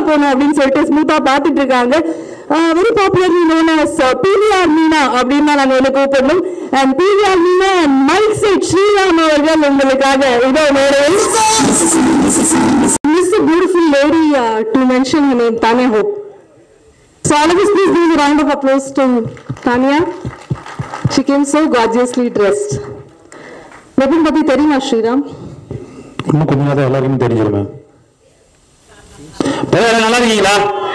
போகணும் அப்படின்னு சொல்லிட்டு ஸ்மூத்தா பார்த்துட்டு இருக்காங்க very popularly known as PVR Meena அப்படின்னு தான் நாங்கள் வந்து கூப்பிடணும் and PVR Meena and mic set Sriram அவர்கள் உங்களுக்காக இதோ நேரில் miss beautiful lady to mention name தானே Hope So all of us please give a round of applause to Tanya. She came so gorgeously dressed. Weapon பத்தி தெரியுமா ஸ்ரீராம் இன்னும் கொஞ்ச நேரம் எல்லாருக்குமே தெரிஞ்சிருமே பேர் நல்லா இருக்கீங்களா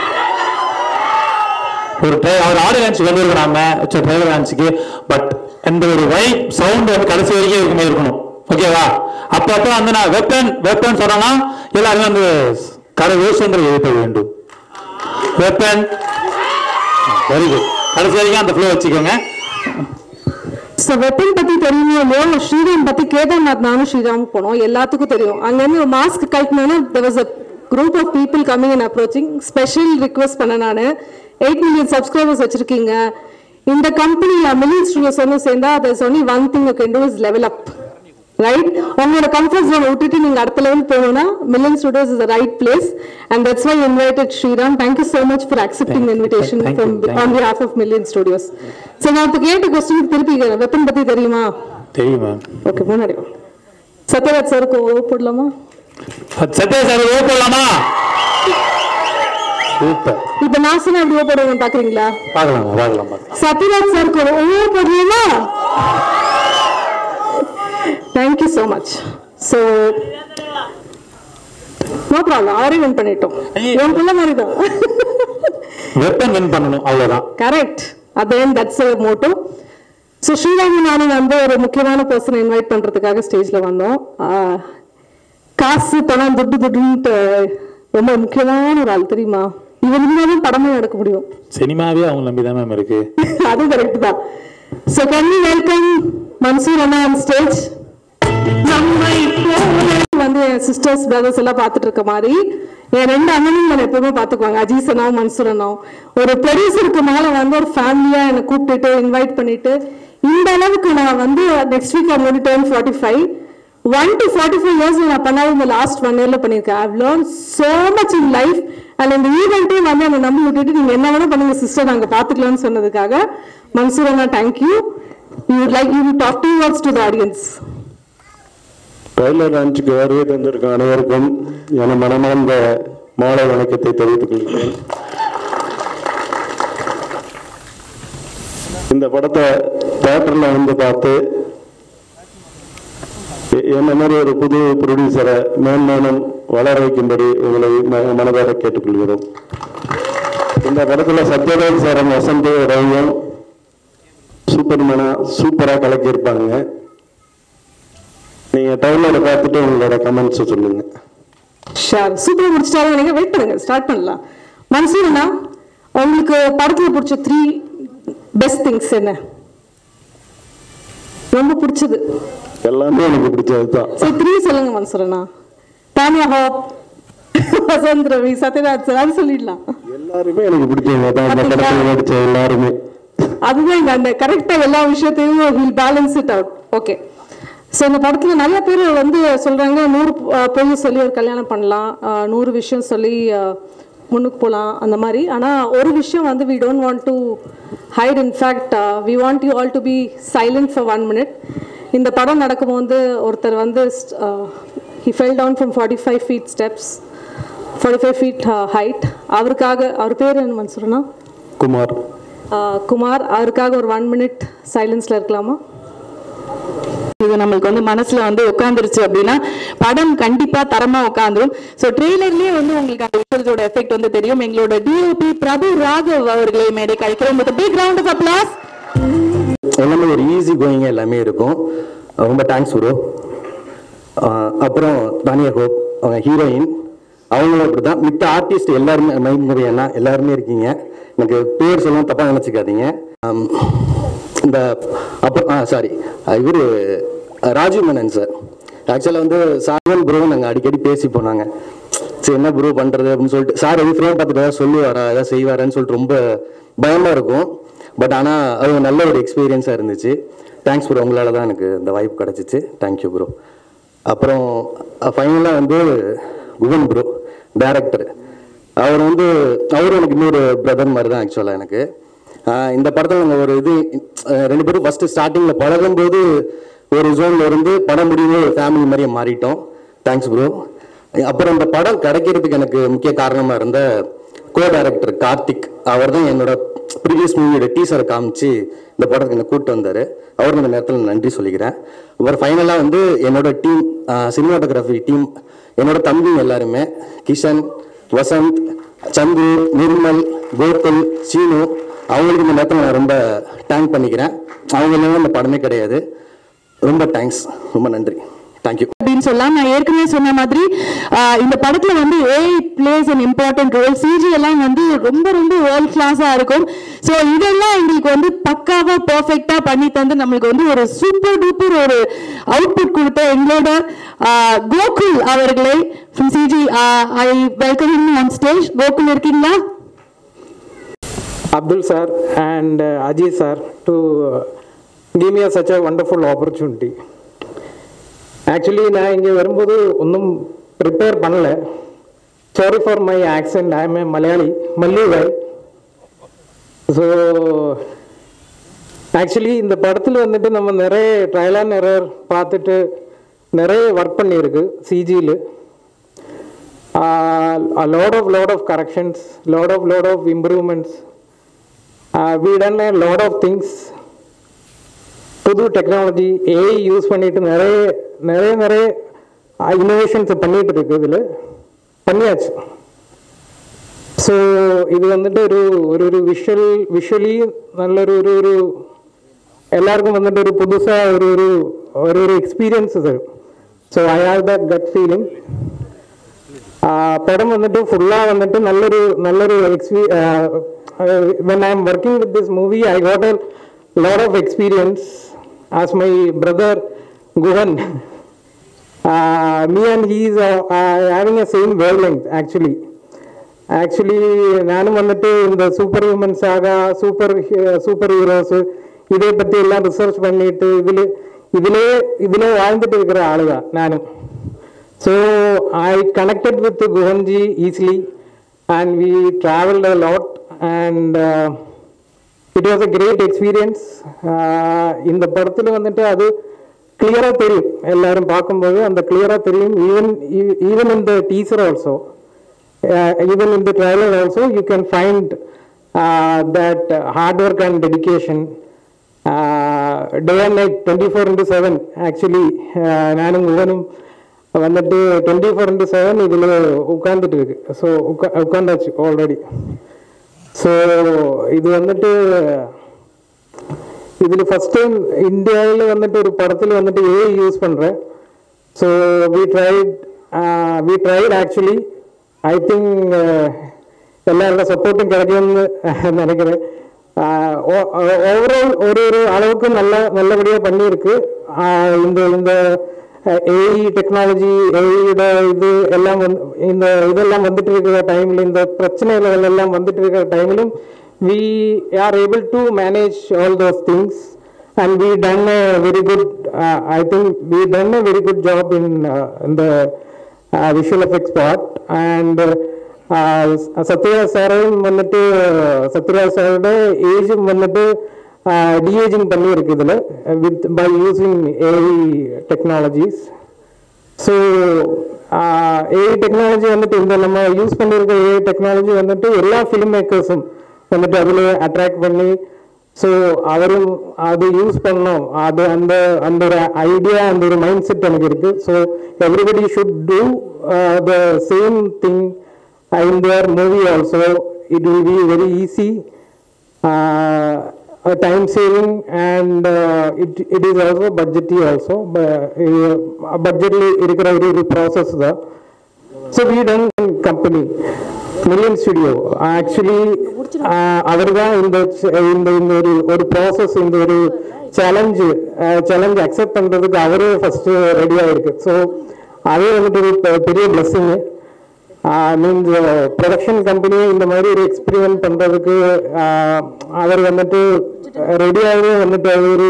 ஒரு ட்ரை ஒரு ஆடியோ லான்ச் கொண்டு இருக்கணும் நாம ட்ரைவர் லான்ச்சுக்கு பட் இந்த ஒரு வைப் சவுண்ட் வந்து கடைசி வரைக்கும் இருக்குமே இருக்கணும் ஓகேவா அப்பப்போ வந்து நான் வெப்பன் வெப்பன் சொன்னா எல்லாருமே வந்து கரை யோசனை எழுப்ப வேண்டும் வெப்பன் வெரி குட் கடைசி வரைக்கும் அந்த ஃப்ளோ வச்சுக்கோங்க ஸோ வெப்பன் பத்தி தெரியுமோ இல்லையோ ஸ்ரீராம் பத்தி கேதார்நாத் நானும் ஸ்ரீராம் போனோம் எல்லாத்துக்கும் தெரியும் அங்கேருந்து ஒரு மாஸ்க் கழட்டினோன்னா there was a group of people coming and approaching special request பண்ண நான் எயிட் மில்லியன் சப்ஸ்கிரைபர்ஸ் வச்சிருக்கீங்க இந்த கம்பெனி மில்லியன் ஸ்டுடியோஸ் வந்து சேர்ந்தா there's only one thing you can do is level up right உங்களோட கம்ஃபர்ட் ஜோன் விட்டுட்டு நீங்க அடுத்த லெவல் போகணும்னா million studios is right place and that's why invited Sriram thank you so much for accepting the invitation Thank you, from thank on behalf of million studios சரி நான் இப்ப கேட்ட question திருப்பி வெப்பன் பத்தி தெரியுமா தெரியும் மேம் ஓகே முன்னாடி வா. சத்யராஜ் சாருக்கு ஓ போடலாமா சத்யா சார் ஓ போடலாமா சூப்பர் இப்ப நான் சொன்ன எப்படி ஓ போடுவேன் பாக்குறீங்களா பார்க்கலாம் பார்க்கலாம் பார்க்கலாம் சத்யராஜ் சாருக்கு ஒரு ஓ போடலாமா thank you so much so no problem அவரே வின் பண்ணிட்டோம் ஐயே. என் பிள்ளை மாதிரி தான் வெப்பன் வின் பண்ணணும் அவ்வளவுதான் கரெக்ட் அதான் தட்ஸ் மோட்டோ ஸோ ஸ்ரீராமி நானும் வந்து ஒரு முக்கியமான பர்சனை இன்வைட் பண்றதுக்காக ஸ்டேஜ்ல வந்தோம் ஆஹ், காசு பணம் துட்டு துட்டுன்ட்டு ரொம்ப முக்கியமான ஒரு ஆள் தெரியுமா இவர் இருந்தாலும் படமே நடக்க முடியும் சினிமாவே அவங்க நம்பி தான் மேம் இருக்கு அது கரெக்ட் தான் so can we welcome Mansoor அண்ணா ஆன் ஸ்டேஜ் நம்மை போல வந்து என் சிஸ்டர்ஸ் பிரதர்ஸ் எல்லாம் பார்த்துட்டு இருக்க மாதிரி என் ரெண்டு அண்ணனும் என்னை எப்பவுமே பார்த்துக்குவாங்க அஜீஸ் அண்ணாவும் மன்சூர் அண்ணாவும் ஒரு ப்ரொடியூசருக்கு மேல வந்து ஒரு ஃபேமிலியா என்னை கூப்பிட்டுட்டு இன்வைட் பண்ணிட்டு இந்த அளவுக்கு நான் வந்து நெக்ஸ்ட் வீக் அவங்க வந்து turn forty five one to forty five years நான் பண்ணாத இந்த லாஸ்ட் ஒன் இயர்ல பண்ணியிருக்கேன் I've learn so much in life and இந்த ஈவெண்ட்டே வந்து என்னை நம்பி விட்டுட்டு நீங்க என்ன வேணா பண்ணுங்க சிஸ்டர் நாங்க பாத்துக்கலாம்னு சொன்னதுக்காக மன்சூர் அண்ணா thank you you like you talk two words to the audience trailer லான்ச்சுக்கு வருகை தந்திருக்கும் அனைவருக்கும் என மனமார்ந்த மாலை வணக்கத்தை தெரிவித்துக் கொள்கிறேன் இந்த படத்தை தேட்டர்ல வந்து பார்த்து எ- என்ன மாதிரி ஒரு புது ப்ரொடியூசரை மேன்மேலும் வளர வைக்கும்படி உங்களை ம- மனதார கேட்டுக்கொள்கிறோம் இந்த படத்துல சத்யராஜ் சாரம் வசந்த் ரவியும் சூப்பர்மேனா சூப்பரா கலக்கியிருப்பாங்க நீங்க ட்ரைலரை பார்த்துட்டு உங்களோட கமெண்ட்ஸ் சொல்லுங்க ஷார் சூப்பர் முடிச்சிட்டாலும் நீங்க வெயிட் பண்ணுங்க ஸ்டார்ட் பண்ணலாம் மன்சூர் அண்ணா உங்களுக்கு படத்துல பிடிச்ச த்ரீ பெஸ்ட் திங்ஸ் என்ன ரொம்ப பிடிச்சது எல்லாமே எனக்கு பிடிச்சதுதான் சரி த்ரீ சொல்லுங்க மன்சூர் அண்ணா தானியா ஹோப் வசந்த் ரவி சத்யராஜ் சார் அது சொல்லிடலாம் எல்லாருமே எனக்கு பிடிச்சவங்க தான் இந்த அப்படிங்களா? படத்துல நடிச்ச எல்லாருமே அதுதான் இங்க அந்த கரெக்டா எல்லா விஷயத்தையும் will balance it out okay so இந்த படத்துல நிறைய பேர் வந்து சொல்றாங்க நூறு அஹ், பொய் சொல்லி ஒரு கல்யாணம் பண்ணலாம் அஹ், நூறு விஷயம் சொல்லி அஹ், முன்னுக்கு போகலாம் அந்த மாதிரி ஆனா ஒரு விஷயம் வந்து we don't want to hide in fact we want you all to be silent for one minute இந்த படம் நடக்கும்போது ஒருத்தர் வந்து he fell down from forty five feet steps forty five feet height அவருக்காக அவர் பேர் என்ன மன்சூர்னா குமார் ஆஹ் குமார் அவருக்காக ஒரு ஒன் மினிட் சைலன்ஸ்ல இருக்கலாமா இது நம்மளுக்கு வந்து மனசுல வந்து உட்காந்துருச்சு அப்படின்னா படம் கண்டிப்பா தரமா உட்காந்துரும் ஸோ ட்ரெய்லர்லயே வந்து உங்களுக்கு அந்த விஷயத்தோட எஃபெக்ட் வந்து தெரியும் எங்களோட டிஓபி பிரபு ராகவ் அவர்களை மேடை கழிக்கிறோம் with big round of applause எல்லாமே ஒரு ஈஸி கோயிங்க எல்லாமே இருக்கும் ரொம்ப தேங்க்ஸ் ப்ரோ அப்புறம் தானியா ஹோப் அவங்க ஹீரோயின் அவங்களும் அப்படி தான் மித்த ஆர்டிஸ்ட் எல்லாருமே மைண்ட் மூவி அண்ணா எல்லாருமே இருக்கீங்க எனக்கு பேர் சொல்லவும் தப்பாக நினச்சிக்காதீங்க ஆம், இந்த அப்புறம் ஆ சாரி இவர் ராஜீவ் மேனன் சார் ஆக்சுவலாக வந்து சார்வன் ப்ரோ நாங்கள் அடிக்கடி பேசி போனாங்க சரி என்ன ப்ரோ பண்ணுறது அப்படின்னு சொல்லிட்டு சார் எது ஃப்ரேம் பார்த்துட்டு ஏதாவது சொல்லுவாரா ஏதாவது செய்வாரான்னு சொல்லிட்டு ரொம்ப பயமாக இருக்கும் பட் ஆனால் அது ஒரு நல்ல ஒரு எக்ஸ்பீரியன்ஸாக இருந்துச்சு தேங்க்ஸ் ப்ரோ உங்களால் தான் எனக்கு இந்த வாய்ப்பு கிடச்சிச்சு தேங்க்யூ ப்ரோ அப்புறம் ஃபைனலாக வந்து குகன் ப்ரோ டேரக்டர் அவர் வந்து அவரும் எனக்கு இன்னொரு பிரதர் மாதிரி தான் ஆக்சுவலாக எனக்கு ஆஹ் இந்த படத்தில் நாங்கள் ஒரு இது அஹ் ரெண்டு பேரும் ஃபஸ்ட்டு ஸ்டார்டிங்கில் பழகும்போது ஒரு ஜோனில் இருந்து படம் முடிவு ஒரு ஃபேமிலி மாதிரியே மாறிட்டோம் தேங்க்ஸ் ப்ரோ அப்புறம் இந்த படம் கிடைக்கிறதுக்கு எனக்கு முக்கிய காரணமாக இருந்த கோ டைரக்டர் கார்த்திக் அவர் தான் என்னோட ப்ரீவியஸ் மூவியோட டீசரை காமிச்சு இந்த படத்துக்கு என்னை கூப்பிட்டு வந்தார் அவர் இந்த நேரத்தில் நன்றி சொல்லிக்கிறேன் அப்புறம் ஃபைனலாக வந்து என்னோட டீம் சினிமாட்டோகிராஃபி டீம் என்னோட தம்பிங்க எல்லாருமே கிஷன் வசந்த் சந்து நிர்மல் கோகுல் சீனு அவங்களுக்கு இந்த நேரத்தில் நான் ரொம்ப தேங்க் பண்ணிக்கிறேன் அவங்க இல்லைன்னா இந்த படமே கிடையாது ரொம்ப தேங்க்ஸ் ரொம்ப நன்றி தேங்க்யூ அப்படின்னு சொல்லலாம் நான் ஏற்கனவே சொன்ன மாதிரி ஆஹ் இந்த படத்துல வந்து AI plays an important role CG எல்லாம் வந்து ரொம்ப ரொம்ப வேர்ல்ட் கிளாஸா இருக்கும் ஸோ இதெல்லாம் எங்களுக்கு வந்து பக்காவா பெர்ஃபெக்டா பண்ணி தந்து நம்மளுக்கு வந்து ஒரு சூப்பர் டூப்பர் ஒரு அவுட்புட் கொடுத்த எங்களோட ஆஹ் கோகுல் அவர்களை from CG I welcome on stage Gokul இருக்கீங்களா Abdul sir and uh, Ajay sir to uh, give me a such a wonderful opportunity. Actually நான் இங்கே வரும்போது ஒன்றும் ப்ரிப்பேர் பண்ணல sorry for my accent I am a Malayali மல்லிவாய் ஸோ ஆக்சுவலி இந்த படத்தில் வந்துட்டு நம்ம நிறைய ட்ரையல் அண்ட் எரர் பார்த்துட்டு நிறைய ஒர்க் பண்ணியிருக்கு சிஜியில் a lot of lot of corrections lot of lot of improvements uh, we done a lot of things புது டெக்னாலஜி ஏஐ யூஸ் பண்ணிட்டு நிறைய நிறைய நிறைய இன்னோவேஷன்ஸ் பண்ணிட்டு இருக்கு இதில் பண்ணியாச்சு ஸோ இது வந்துட்டு ஒரு ஒரு ஒரு விஷுவல் விஷுவலி நல்ல ஒரு ஒரு ஒரு எல்லாருக்கும் வந்துட்டு ஒரு புதுசாக ஒரு ஒரு ஒரு ஒரு எக்ஸ்பீரியன்ஸ் தரும் so I have that gut feeling படம் வந்துட்டு ஃபுல்லாக வந்துட்டு நல்லொரு நல்லொரு எக்ஸ்பீ when I am working with this movie I got a lot of experience as my brother Guhan me and he is having a same wavelength actually actually நானும் வந்துட்டு இந்த சூப்பர் ஹியூமன்ஸாக சூப்பர் சூப்பர் ஹீரோஸு இதை பற்றி எல்லாம் research பண்ணிட்டு இதில் இதிலே இதிலே வாழ்ந்துட்டு இருக்கிற ஆளுங்க நானும் So I connected with the Guhanji easily and we traveled a lot and uh, it was a great experience. Uh, இந்த படத்தில் வந்துட்டு அது கிளியராக தெரியும் எல்லாரும் பார்க்கும்போது அந்த கிளியராக தெரியும் ஈவன் ஈவன் இந்த டீச்சர் ஆல்சோ ஈவன் இந்த trailer also you can find that hard work and dedication day and night twenty four into seven actually நானும் குகனும் வந்துட்டு டுவெண்ட்டி ஃபோர் இன்ட்டு செவன் இதில் உட்காந்துட்டு இருக்கு ஸோ உட்கா உட்காந்தாச்சு ஆல்ரெடி ஸோ இது வந்துட்டு இதில் ஃபஸ்ட் டைம் இந்தியாவில் வந்துட்டு ஒரு படத்தில் வந்துட்டு ஏஐ யூஸ் பண்ணுறேன் so we tried we tried actually I think எல்லாரோட சப்போர்ட்டும் கிடைக்கும்னு நினைக்கிறேன் ஓவரால் ஒரு ஒரு அளவுக்கு நல்ல நல்லபடியாக பண்ணியிருக்கு ஆஹ் இந்த இந்த ஏஐ டெக்னாலஜி ஏஐயோட இது எல்லாம் வந்து இந்த இதெல்லாம் வந்துட்டு இருக்கிற டைமில் இந்த பிரச்சனைகள் எல்லாம் வந்துட்டு இருக்கிற டைமிலும் we are able to manage all those things and we done a very good I think we done a very good job in இந்த visual effects part and Sathyaraj சாரும் வந்துட்டு சத்யராஜ் சாரோட ஏஜும் வந்துட்டு டிஏஜிங் பண்ணியிருக்கு இதில் with by using AI technologies so AI technology வந்துட்டு இந்த நம்ம யூஸ் பண்ணியிருக்க ஏஐ டெக்னாலஜி வந்துட்டு எல்லா ஃபிலிம் மேக்கர்ஸும் வந்துட்டு அதில் அட்ராக்ட் பண்ணி ஸோ அவரும் அது யூஸ் பண்ணோம் அது அந்த அந்த ஒரு ஐடியா அந்த ஒரு மைண்ட் செட் எனக்கு இருக்குது so everybody should do the same thing in their movie also it will be very easy uh, a time saving and uh, it, it is also budgety also பட்ஜெட்ல இருக்கிற ஒரு ஒரு process தான் so we done company million studio actually அவர் தான் இந்த இந்த இந்த ஒரு ஒரு ப்ராசஸ் இந்த ஒரு சேலஞ்சு சேலஞ்ச் அக்செப்ட் பண்ணுறதுக்கு அவரே ஃபஸ்ட்டு ரெடியாக இருக்கு ஸோ அதே வந்துட்டு ஒரு பெரிய பிளஸ்ஸிங்கு மீன்ஸ் ப்ரொடக்ஷன் கம்பெனி இந்த மாதிரி ஒரு எக்ஸ்பெரிமெண்ட் பண்ணுறதுக்கு அவர் வந்துட்டு ரெடியாகவே வந்துட்டு அது ஒரு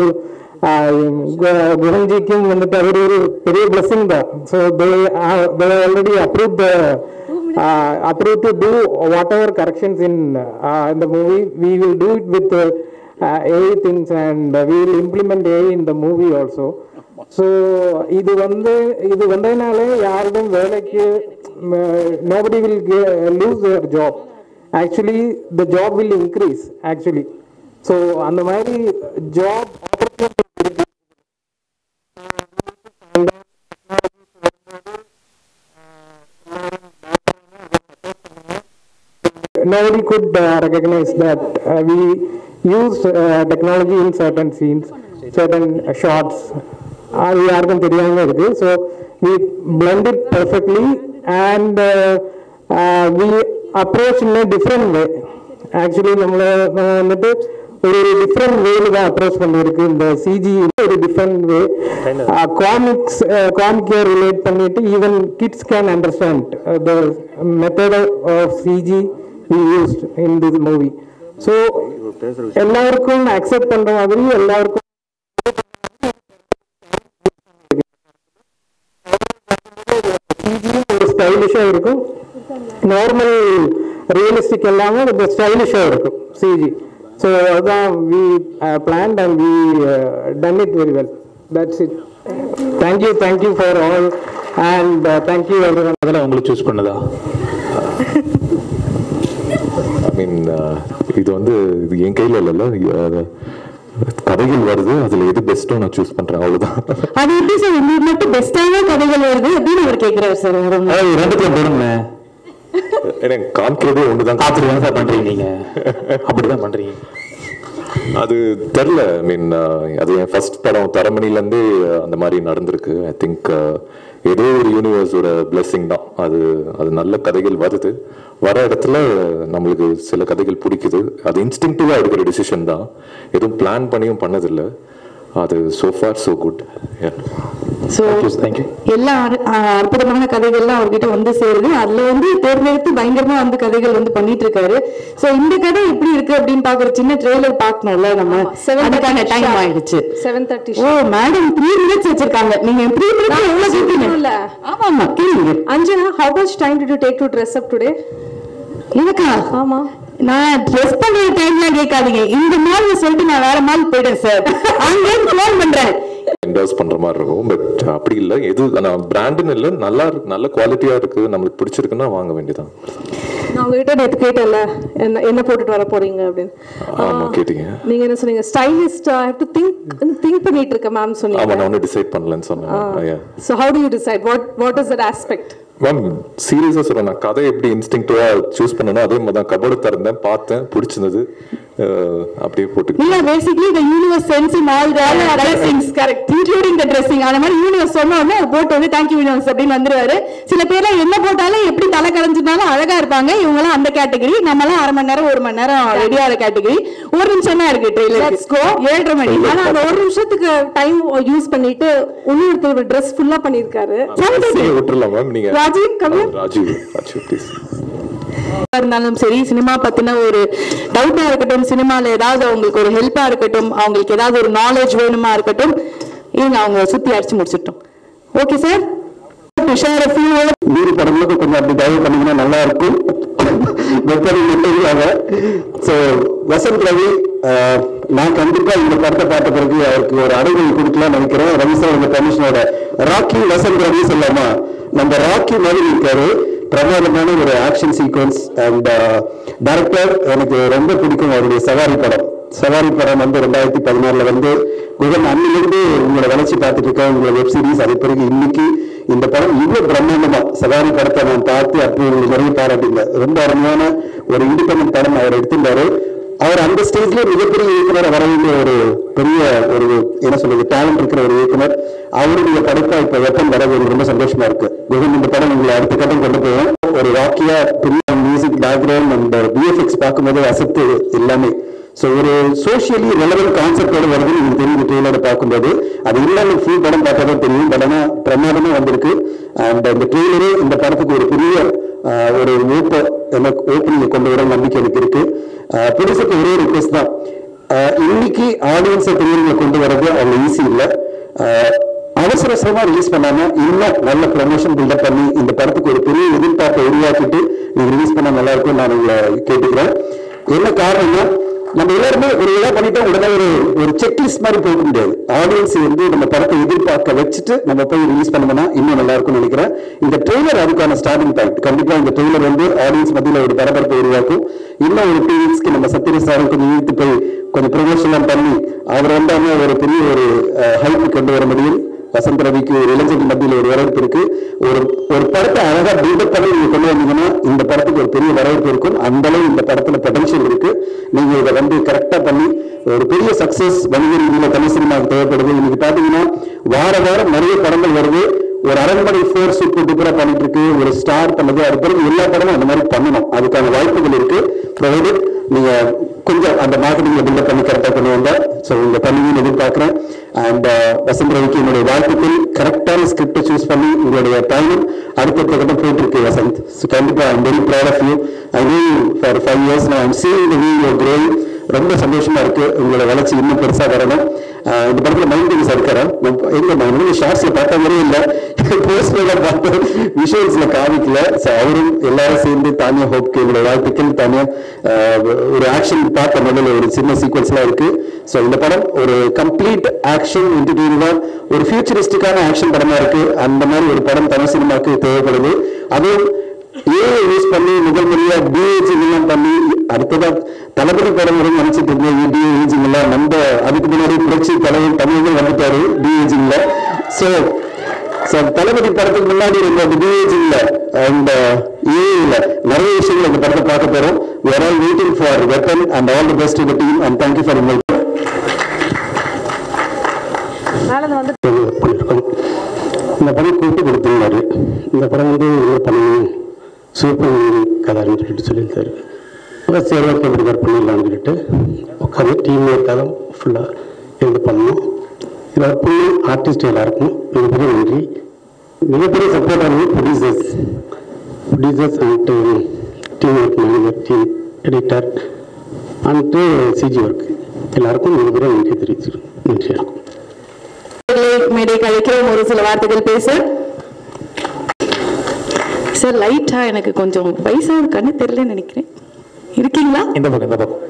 குணஞ்சிக்கும் வந்துட்டு அது ஒரு பெரிய பிளஸிங் தான் so they they already approve the uh, approved to do whatever corrections in uh, in the movie. We will do it with uh, uh, AI things and uh, we will implement AI in the movie also. So இது வந்து இது வந்ததுனால யாருக்கும் வேலைக்கு nobody will lose their job actually the job will increase actually so அந்த மாதிரி job opportunity nobody could uh, recognize that uh, we use uh, technology in certain scenes, certain uh, shots. அது யாருக்கும் தெரியாம இருக்கு so we blend it perfectly and uh, uh, we approach in a different way actually நம்மள நம்ம வந்துட்டு ஒரு different வேல தான் அப்ரோச் பண்ணியிருக்கு இந்த சிஜி ஒரு டிஃப்ரெண்ட் வே காமிக்ஸ் காமிக்கை ரிலேட் பண்ணிட்டு even kids can understand the method of CG we used in this movie so எல்லாருக்கும் அக்செப்ட் பண்ற மாதிரி எல்லாருக்கும் CG ஒரு ஸ்டைலிஷா இருக்கும் நார்மல் ரியலிஸ்டிக் எல்லாமே கொஞ்சம் ஸ்டைலிஷா இருக்கும் சிஜி ஸோ அதுதான் we plan and we done it very well that's it thank you thank you for all and thank you everyone அதில் உங்களுக்கு சூஸ் பண்ணதா ஐ மீன் இது வந்து இது என் கையில் இல்லைல்ல அஹ், கதைகள் வருது அதில் எது பெஸ்ட்டோ நான் சூஸ் பண்ணுறேன் அவ்வளோதான் அது எப்படி சார் உங்களுக்கு மட்டும் பெஸ்டான கதைகள் வருது அப்படின்னு அவர் கேட்கிறாரு சார் அதாவது ரெண்டுத்தையும் போடுங்க எனக்கு காமிக்கிறதே ஒன்று தான் காத்துட்டு தானே சார் பண்றீங்க நீங்க அப்படிதான் பண்றீங்க அது தெரில ஐ மீன் அது என் ஃபர்ஸ்ட் படம் தரமணிலேருந்தே அந்த மாதிரி நடந்திருக்கு ஐ திங்க் ஏதோ ஒரு யூனிவர்ஸோட blessing தான் அது அது நல்ல கதைகள் வருது வர இடத்துல நம்மளுக்கு சில கதைகள் பிடிக்குது அது இன்ஸ்டிங்டிவாக எடுக்கிற டிசிஷன் தான் எதுவும் பிளான் பண்ணியும் பண்ணதில்லை அது so far so good so thank you எல்லா அரு- அஹ் அற்புதமான கதைகள்லாம் அவர்கிட்ட வந்து சேருது அதுல வந்து தேர்ந்தெடுத்து பயங்கரமா வந்து கதைகள் வந்து பண்ணிட்டு இருக்காரு சோ இந்த கதை எப்படி இருக்கு அப்படின்னு பாக்குற சின்ன ட்ரெய்லர் பார்க்கணும்ல நம்ம அதுக்கான டைம் ஆயிடுச்சு செவன் தேர்ட்டி ஓ மேடம் த்ரீ மினிட்ஸ் வச்சிருக்காங்க நீங்க த்ரீ மினிட்ஸ் எவ்வளவு கேட்டீங்க இல்ல. ஆமா ஆமா கேளுங்க Anjana, how much time did you take to dress up today? எனக்கா ஆமா நான் ட்ரெஸ் பண்ற டைம்லாம் கேட்காதீங்க இந்த மால்ல சொல்லிட்டு நான் வேற மால் போயிட்டேன் சார் அங்கே ஃபோன் பண்றேன் என்டர்ஸ் பண்ற மாதிரி இருக்கும் பட் அப்படி இல்லை எது நான் பிராண்டுன்னு இல்லை நல்லா இருக்கு நல்ல குவாலிட்டியா இருக்கு நம்மளுக்கு பிடிச்சிருக்குன்னா வாங்க வேண்டியதான் நான் உங்ககிட்ட நேற்று கேட்டேன்ல என்ன என்ன போட்டுட்டு வர போறீங்க அப்படின்னு ஆமா கேட்டீங்க நீங்க என்ன சொன்னீங்க stylist I have to think think பண்ணிட்டு இருக்கேன் மேம் ஆமா சொன்னீங்க நான் ஒன்றும் டிசைட் பண்ணலன்னு சொன்னேன் So how do you decide? What what is that aspect? Ma'am சீரியஸாக சொல்றேன் நான் கதை எப்படி இன்ஸ்டிங்டிவா சூஸ் பண்ணணும் அதே மாதிரி தான் கபோர்டு திறந்தேன் பார்த்தேன் பிடிச்சிருந்தது அஹ், அப்படியே போட்டு இல்ல basically the universe sends in all the blessings correct including the dressing அந்த மாதிரி யூனிவர்ஸ் சொன்ன உடனே அது போட்டு வந்து தேங்க்யூ யூனிவர்ஸ் அப்படின்னு வந்துருவாரு சில பேர்லாம் என்ன போட்டாலும் எப்படி தலை கரைஞ்சிருந்தாலும் அழகா இருப்பாங்க இவங்க எல்லாம் அந்த கேட்டகரி நம்ம எல்லாம் அரை மணி நேரம் ஒரு மணி நேரம் ரெடி ஆகிற கேட்டகரி ஒரு நிமிஷம் தான் இருக்கு ட்ரெயிலர் Let's go. ஏழரை மணி ஆனா அந்த ஒரு நிமிஷத்துக்கு டைம் யூஸ் பண்ணிட்டு இன்னொருத்தர் ட்ரெஸ் ஃபுல்லா பண்ணிருக்காரு சரி, விட்டுறலாம் மேம் நீங்க ராஜீவ், come here. ஆ, ராஜீவ் ராஜீவ் ப்ளீஸ் இருந்தாலும் சரி சினிமா பத்தின ஒரு டவுட்டா இருக்கட்டும் சினிமால ஏதாவது அவங்களுக்கு ஒரு ஹெல்ப்பா இருக்கட்டும் அவங்களுக்கு ஏதாவது ஒரு நாலேஜ் வேணுமா இருக்கட்டும் இவங்க அவங்க சுத்தி அடிச்சு முடிச்சிட்டோம் ஓகே சார் மீறி படங்களுக்கு கொஞ்சம் அப்படி தயவு பண்ணீங்கன்னா நல்லா இருக்கும் வெப்பரியாக ஸோ வசந்த் ரவி அஹ், நான் கண்டிப்பா இந்த படத்தை பார்த்த பிறகு அவருக்கு ஒரு அடைமொழி கொடுக்கலாம் நினைக்கிறேன் ரவி சார் இந்த கமிஷனோட ராக்கி வசந்த் ரவி சொல்லாமா நம்ம ராக்கி மாதிரி இருக்காரு பிரமாதமான ஒரு ஆக்ஷன் சீக்வன்ஸ் அண்ட் டைரக்டர் எனக்கு ரொம்ப பிடிக்கும் அவருடைய சவாரி படம் சவாரி படம் வந்து ரெண்டாயிரத்தி பதினாறுல வந்து குகன் அன்னிலிருந்து உங்களோட வளர்ச்சி பார்த்துட்டு இருக்கேன் உங்களோட வெப் சீரிஸ் அது பிறகு இன்னைக்கு இந்த படம் இவ்வளவு பிரம்மாண்டமா சவாரி படத்தை நான் பார்த்து அப்படி உங்களுக்கு நிறைய பாராட்டிங்க ரொம்ப அருமையான ஒரு இண்டிபெண்டன்ட் படம் அவர் எடுத்திருந்தாரு அவர் அந்த ஸ்டேஜ்ல மிகப்பெரிய இயக்குனர் வர வேண்டிய ஒரு பெரிய ஒரு என்ன சொல்றது டேலண்ட் இருக்கிற ஒரு இயக்குனர் அவருடைய படைப்பா இப்ப வெப்பன் வர எனக்கு ரொம்ப சந்தோஷமா இருக்கு குகன் இந்த படம் உங்களை அடுத்த கட்டம் கொண்டு போவோம் ஒரு ராக்கியா பெரிய மியூசிக் பேக்ரவுண்ட் அண்ட் விஎஃப்எக்ஸ் பார்க்கும்போது அசத்து எல்லாமே ஸோ ஒரு சோஷியலி ரெலவெண்ட் கான்செப்டோட வருதுன்னு எனக்கு தெரியுது ட்ரெயிலரை பார்க்கும்போது அது இல்லாமல் ஃபுல் படம் பார்த்தா தான் தெரியும் பட் ஆனால் பிரமாதமாக வந்திருக்கு அண்ட் இந்த ட்ரெயிலரே இந்த படத்துக்கு ஒரு பெரிய ஆஹ், ஒரு ஓப்ப எனக்கு ஓப்பனிங் கொண்டு வர நம்பிக்கை எனக்கு இருக்கு புதுசுக்கு ஒரே ரிக்வெஸ்ட் தான் ஆஹ், இன்னைக்கு ஆடியன்ஸை பெரியவங்களை கொண்டு வர்றது அவ்வளோ ஈஸி இல்லை அவசர அவசரமா ரிலீஸ் பண்ணாம இன்னும் நல்ல ப்ரமோஷன் பில்டப் பண்ணி இந்த படத்துக்கு ஒரு பெரிய எதிர்பார்ப்பை உருவாக்கிட்டு நீங்க ரிலீஸ் பண்ணா நல்லா இருக்கும் நான் உங்களை கேட்டுக்கிறேன் என்ன காரணம்னா நம்ம எல்லாருமே ஒரு இதாக பண்ணிட்டா உடனே ஒரு ஒரு செக்லிஸ்ட் மாதிரி போக முடியாது ஆடியன்ஸ் வந்து நம்ம படத்தை எதிர்பார்க்க வச்சுட்டு நம்ம போய் ரிலீஸ் பண்ணோம்னா இன்னும் நல்லா இருக்கும்னு நினைக்கிறேன் இந்த ட்ரெய்லர் அதுக்கான ஸ்டார்டிங் பாயிண்ட் கண்டிப்பா இந்த ட்ரெய்லர் வந்து ஆடியன்ஸ் மத்தியில் ஒரு பரபரப்பை உருவாக்கும் இன்னும் ஒரு டூ வீக்ஸ்க்கு நம்ம சத்யராஜ் சாரும் கொஞ்சம் இழுத்து போய் கொஞ்சம் ப்ரொமோஷன்லாம் பண்ணி அவர் வந்தாம ஒரு பெரிய ஒரு ஹைப் கொண்டு வர முடியும் வசந்த் ரவிக்கு ஒரு இளைஞர்கள் மத்தியில் ஒரு வரவேற்பு இருக்கு ஒரு ஒரு படத்தை அழகா பில்டப் பண்ணி நீங்க கொண்டு வந்தீங்கன்னா இந்த படத்துக்கு ஒரு பெரிய வரவேற்பு இருக்கும் அந்த அளவு இந்த படத்துல பொட்டன்ஷியல் இருக்கு நீங்க இதை வந்து கரெக்டா பண்ணி ஒரு பெரிய சக்சஸ் வணிக ரீதியில தமிழ் சினிமாவுக்கு தேவைப்படுது இன்னைக்கு பாத்தீங்கன்னா வார வாரம் நிறைய படங்கள் வருது ஒரு அரண்மனை ஃபோர் சூப்பர் டூப்பரா பண்ணிட்டு இருக்கு ஒரு ஸ்டார் பண்ணுது அது பிறகு எல்லா படமும் அந்த மாதிரி பண்ணணும் அதுக்கான வாய்ப்புகள் இருக்கு ப்ரொவைடட் நீங்க கொஞ்சம் அந்த மார்க்கெட்டிங்ல பில்டப் பண்ணி கரெக்டா கொண்டு வந்தா ஸோ உங்க பண்ணுவீங்கன்னு எதிர்பார்க்கிறேன் அண்ட் வசந்த் ரவிக்கு என்னுடைய வாழ்த்துக்கள் கரெக்டான ஸ்கிரிப்டை சூஸ் பண்ணி உங்களுடைய பயணம் அடுத்தடுத்த கட்டம் போயிட்டு இருக்கு வசந்த் ஸோ கண்டிப்பா I'm very proud of you I know for five years நான் I'm seeing the way you're growing ரொம்ப சந்தோஷமா இருக்கு உங்களோட வளர்ச்சி இன்னும் பெருசா வரணும் ஆஹ் இந்த படத்துல மைண்ட் சார் இருக்காரா நான் எங்க நான் ஷார்ட்ஸ்ல பார்த்த மாதிரியே இல்ல போஸ்ட்ல பார்த்து விஷுவல்ஸ்ல காமிக்கல ஸோ அவரும் எல்லாரும் சேர்ந்து தானியா ஹோப்க்கு என்னோட வாழ்த்துக்கள் தானியா ஆஹ் ஒரு ஆக்ஷன் பார்த்த முதல்ல ஒரு சின்ன சீக்வன்ஸ்லாம் இருக்கு ஸோ இந்த படம் ஒரு கம்ப்ளீட் ஆக்ஷன் என்டர்டெயினா ஒரு ஃபியூச்சரிஸ்டிக்கான ஆக்ஷன் படமா இருக்கு அந்த மாதிரி ஒரு படம் தமிழ் சினிமாக்கு தேவைப்படுது அதுவும் ஏஐ யூஸ் பண்ணி முதல் முறையா டிஏஜிங் எல்லாம் பண்ணி அடுத்ததா தளபதி படம் வரும் நினைச்சிட்டு இருந்தேன் டிஏஜிங் எல்லாம் நம்ம அதுக்கு முன்னாடி புரட்சி தலைவர் தமிழ்ல வந்துட்டாரு டிஏஜிங்ல சோ சோ தளபதி படத்துக்கு முன்னாடி இருந்த அந்த டிஏஜிங்ல அந்த ஏஐல நிறைய விஷயங்கள் இந்த படத்தை பார்க்க போறோம் we are all waiting for weapon and all the best to the team and thank you for inviting பண்ணியிருக்கோம் இந்த படம் கூட்டு கொடுத்துருந்தாரு இந்த படம் வந்து என்ன பண்ணணும் சூப்பர் கதைன்னு சொல்லிட்டு சொல்லியிருந்தாரு அப்புறம் சரி ஓகே இப்படி ஒர்க் பண்ணிடலாம்னு சொல்லிட்டு உட்காந்து டீம் ஒர்க்காக ஃபுல்லாக இருந்து பண்ணோம் இதில் ஒர்க் பண்ணி ஆர்டிஸ்ட் எல்லாருக்கும் மிகப்பெரிய நன்றி மிகப்பெரிய சப்போர்ட் ஆனது producers producers and team work manager team editor and CG work எல்லாருக்கும் மிகப்பெரிய நன்றி தெரிவிச்சிருக்கோம் நன்றி இருக்கும் மேடை கழிக்கிறோம் ஒரு சில வார்த்தைகள் பேச சார் லைட்டா எனக்கு கொஞ்சம் வயசாக கண்ணு தெரியலன்னு நினைக்கிறேன் இருக்கீங்களா இந்த பக்கம் இந்த பக்கம்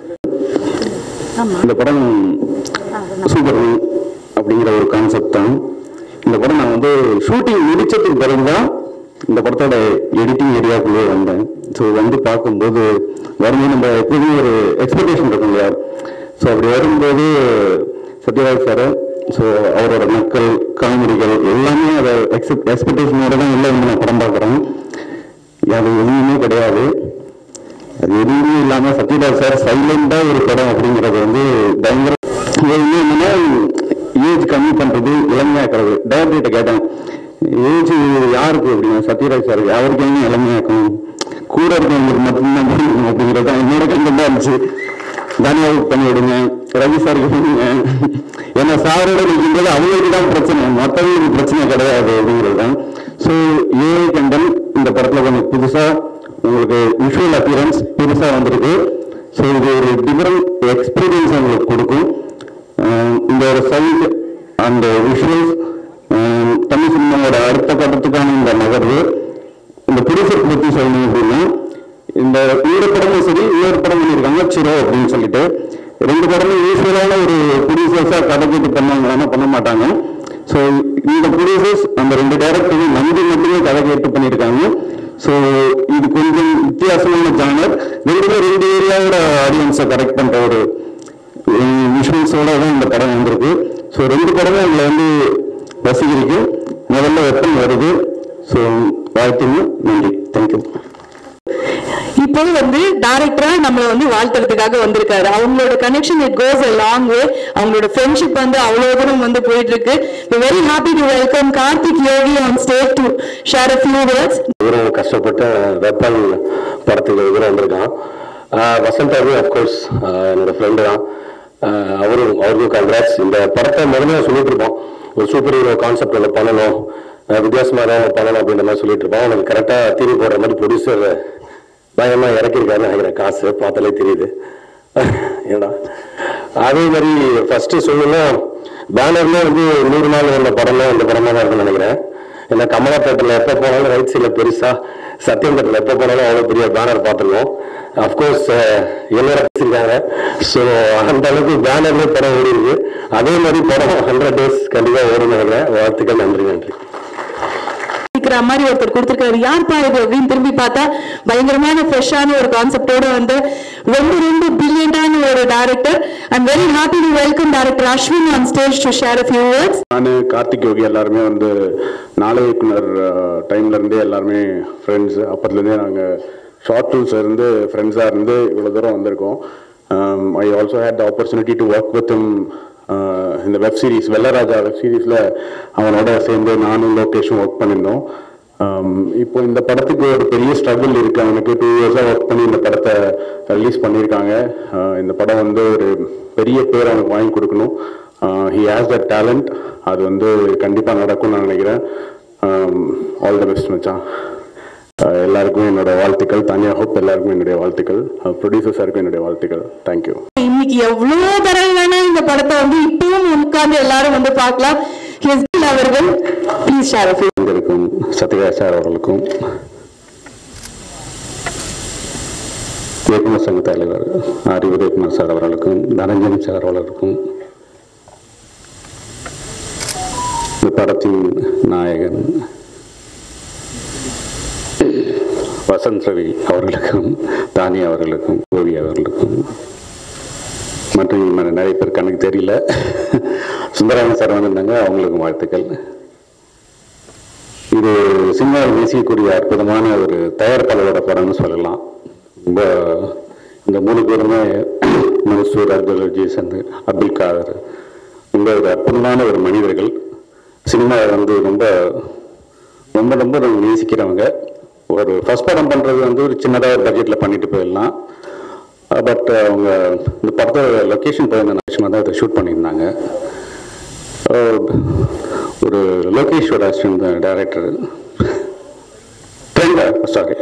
இந்த படம் சூப்பர் அப்படிங்கிற ஒரு கான்செப்ட் தான் இந்த படம் நான் வந்து ஷூட்டிங் முடிச்சதுக்கு பிறகு தான் இந்த படத்தோட எடிட்டிங் ஏரியாவுக்குள்ளே வந்தேன் ஸோ வந்து பார்க்கும்போது வரும்போது நம்ம எப்போதுமே ஒரு எக்ஸ்பெக்டேஷன் இருக்கும் இல்லையா ஸோ அப்படி வரும்போது சத்யராஜ் சார் ஸோ அவரோட மக்கள் காமெடிகள் எல்லாமே அதை எக்ஸெப்ட் எக்ஸ்பெக்டேஷனோட தான் இல்லை வந்து நான் படம் பார்க்குறேன் அது எதுவுமே கிடையாது அது எதுவுமே இல்லாம சத்யராஜ் சார் சைலண்டா ஒரு படம் அப்படிங்கிறது வந்து பயங்கர இது வந்து என்னன்னா ஏஜ் கம்மி பண்றது இளமையாக்குறது டேரக்டர்கிட்ட கேட்டேன் ஏஜ் யாருக்கு அப்படின்னா சத்யராஜ் சாருக்கு அவருக்கு என்ன இளமையாக்கணும் கூட இருக்கவங்களுக்கு மட்டும்தான் புரியணும் அப்படிங்கிறது தான் என்னோட கண்டா இருந்துச்சு தனியாக பண்ணி விடுங்க ரவி சாருக்கு பண்ணுங்க ஏன்னா சாரோட நிற்கும்போது அவங்களுக்கு தான் பிரச்சனை மற்றவங்களுக்கு பிரச்சனை கிடையாது அப்படிங்கிறது தான் ஸோ ஏ கண்டன் இந்த படத்துல கொஞ்சம் புதுசா உங்களுக்கு விஷுவல் அப்பியரன்ஸ் புதுசா வந்திருக்கு ஸோ இது ஒரு டிஃபரெண்ட் எக்ஸ்பீரியன்ஸ் உங்களுக்கு கொடுக்கும் அஹ் இந்த ஒரு சவுண்ட் அந்த விஷுவல்ஸ் தமிழ் சினிமாவோட அடுத்த கட்டத்துக்கான இந்த நகர்வு இந்த ப்ரொடியூசர் பற்றி சொல்லணும் அப்படின்னா இந்த இந்த படமும் சரி இன்னொரு படம் பண்ணியிருக்காங்க சிரோ அப்படின்னு சொல்லிட்டு ரெண்டு படமும் யூஸ்வலான ஒரு ப்ரொடியூசர்ஸா கதை கேட்டு பண்ணாங்கன்னா பண்ண மாட்டாங்க ஸோ இந்த ப்ரொடியூசர்ஸ் அந்த ரெண்டு டேரக்டரையும் நம்பி மட்டுமே கதை கேட்டு பண்ணியிருக்காங்க ஸோ இது கொஞ்சம் வித்தியாசமான ஜானர் ரெண்டுமே ரெண்டு ஏரியாவோட ஆடியன்ஸை கரெக்ட் பண்ற ஒரு விஷுவல்ஸோட தான் இந்த படம் வந்திருக்கு ஸோ ரெண்டு படமும் உங்களை வந்து ரசிகருக்கு முதல்ல வெப்பன் வருது ஸோ வாழ்த்துங்க நன்றி தேங்க்யூ இப்போ வந்து டைரக்டரா நம்மள வந்து வாழ்த்துறதுக்காக வந்திருக்காரு அவங்களோட connection it goes a long way அவங்களோட ஃப்ரெண்ட்ஷிப் வந்து அவ்வளவு தூரம் வந்து போயிட்டு இருக்கு very happy to welcome Karthik Yogi on stage to share a few words இவரும் கஷ்டப்பட்டு வெப்பன் படத்துக்கு இவரும் வந்திருக்கான் ஆஹ் வசந்த் அபி அஃப்கோர்ஸ் என்னோட ஃப்ரெண்டு தான் ஆஹ் அவரும் அவருக்கும் கங்க்ராட்ஸ் இந்த படத்தை முதல்ல சொல்லிட்டு இருப்போம் ஒரு சூப்பர் ஹீரோ கான்செப்ட் ஒன்று பண்ணணும் ஆஹ் வித்தியாசமா ஏதாவது பண்ணணும் அப்படின்ற மாதிரி சொல்லிட்டு இருப்போம் அவனுக்கு கரெக்டாக தீனி போடுற மாதிரி ப்ரொடியூசர் பயமா இறக்கியிருக்காருன்னு நினைக்கிறேன் காசு பார்த்தாலே தெரியுது ஏடா அதே மாதிரி ஃபர்ஸ்ட் சொல்லணும் பேனர்ல வந்து நூறு நாள் உள்ள படம்லாம் இந்த படமா தான் இருக்கும்னு நினைக்கிறேன் ஏன்னா கமலா தேட்டர்ல எப்போ போனாலும் ரைட் சைடில் பெருசா சத்தியம் தேட்டர்ல எப்போ போனாலும் அவ்வளோ பெரிய பேனர் பார்த்துருக்கோம் அஃப்கோர்ஸ் எல்லாரும் வச்சிருக்காங்க ஸோ அந்த அளவுக்கு பேனர்ல படம் ஓடி இருக்கு அதே மாதிரி படம் ஹண்ட்ரட் டேஸ் கண்டிப்பாக ஓடும் நினைக்கிறேன் வாழ்த்துக்கள் நன்றி நன்றி இருக்கிற மாதிரி ஒருத்தர் கொடுத்திருக்காரு யார்ப்பா இது அப்படின்னு திரும்பி பார்த்தா பயங்கரமான ஃப்ரெஷ்ஷான ஒரு கான்செப்டோட வந்து ரொம்ப ரொம்ப பிரில்லியண்டான ஒரு director I'm very happy to welcome director Ashwin on stage to share a few words நான் கார்த்திக் யோகி எல்லாருமே வந்து நாளை இயக்குனர் டைம்ல இருந்தே எல்லாருமே ஃப்ரெண்ட்ஸ் அப்பத்துலேருந்தே நாங்கள் ஷார்ட் டூல்ஸ் இருந்து ஃப்ரெண்ட்ஸாக இருந்து இவ்வளோ தூரம் வந்திருக்கோம் I also had the opportunity to work with இந்த வெப் சீரிஸ் வெள்ளராஜா வெப் சீரிஸில் அவனோட சேர்ந்து நானும் லோகேஷும் ஒர்க் பண்ணியிருந்தோம் Um, இப்போ இந்த படத்துக்கு ஒரு பெரிய ஸ்ட்ரகிள் இருக்கு அவனுக்கு டூ இயர்ஸாக ஒர்க் பண்ணி இந்த படத்தை ரிலீஸ் பண்ணியிருக்காங்க Uh, இந்த படம் வந்து ஒரு பெரிய பேர் அவனுக்கு வாங்கி கொடுக்கணும் ஹி ஹேஸ் த டேலண்ட் அது வந்து கண்டிப்பாக நடக்கும்னு நான் நினைக்கிறேன் ஆல் த பெஸ்ட் மச்சான் Uh, எல்லாருக்கும் என்னோட வாழ்த்துக்கள் தனியாக ஹோப் எல்லாருக்கும் என்னுடைய வாழ்த்துக்கள் ப்ரொடியூசர் சாருக்கும் என்னுடைய வாழ்த்துக்கள் தேங்க்யூ இன்னைக்கு எவ்வளவு தடவை வேணா இந்த படத்தை வந்து இப்பவும் உட்கார்ந்து எல்லாரும் வந்து பார்க்கலாம் ஹெஸ்பில் அவர்கள் ப்ளீஸ் ஷேர் அ ஃபியூ இருக்கும் சத்யராஜ் சார் அவர்களுக்கும் இயக்குனர் சங்க தலைவர் ஆர் உதயகுமார் சார் அவர்களுக்கும் தனஞ்சன் சார் அவர்களுக்கும் இந்த படத்தின் நாயகன் வசந்த் ரவி அவர்களுக்கும் தானி அவர்களுக்கும் கோவி அவர்களுக்கும் மற்றும் இன்னும் நிறைய பேர் கணக்கு தெரியல சுந்தராமன் சார் வந்திருந்தாங்க அவங்களுக்கும் வாழ்த்துக்கள் இது சினிமாவில் வீசியக்கூடிய அற்புதமான ஒரு தயாரிப்பாளரோட படம்னு சொல்லலாம் ரொம்ப இந்த மூணு பேருமே மன்சூர் அப்துல் அஜீஸ் அந்த அப்துல் காதர் ரொம்ப ஒரு அற்புதமான ஒரு மனிதர்கள் சினிமாவை வந்து ரொம்ப ரொம்ப ரொம்ப ரொம்ப நேசிக்கிறவங்க ஒரு ஃபர்ஸ்ட் படம் பண்ணுறது வந்து ஒரு சின்னதாக ஒரு பட்ஜெட்டில் பண்ணிட்டு போயிடலாம் பட் அவங்க இந்த படத்தை லொக்கேஷன் போயிருந்த விஷயமா தான் இதை ஷூட் பண்ணியிருந்தாங்க அஹ் ஒரு லோகேஷோட அசிஸ்டன்ட் டைரக்டர் ஃப்ரெண்டா சாரி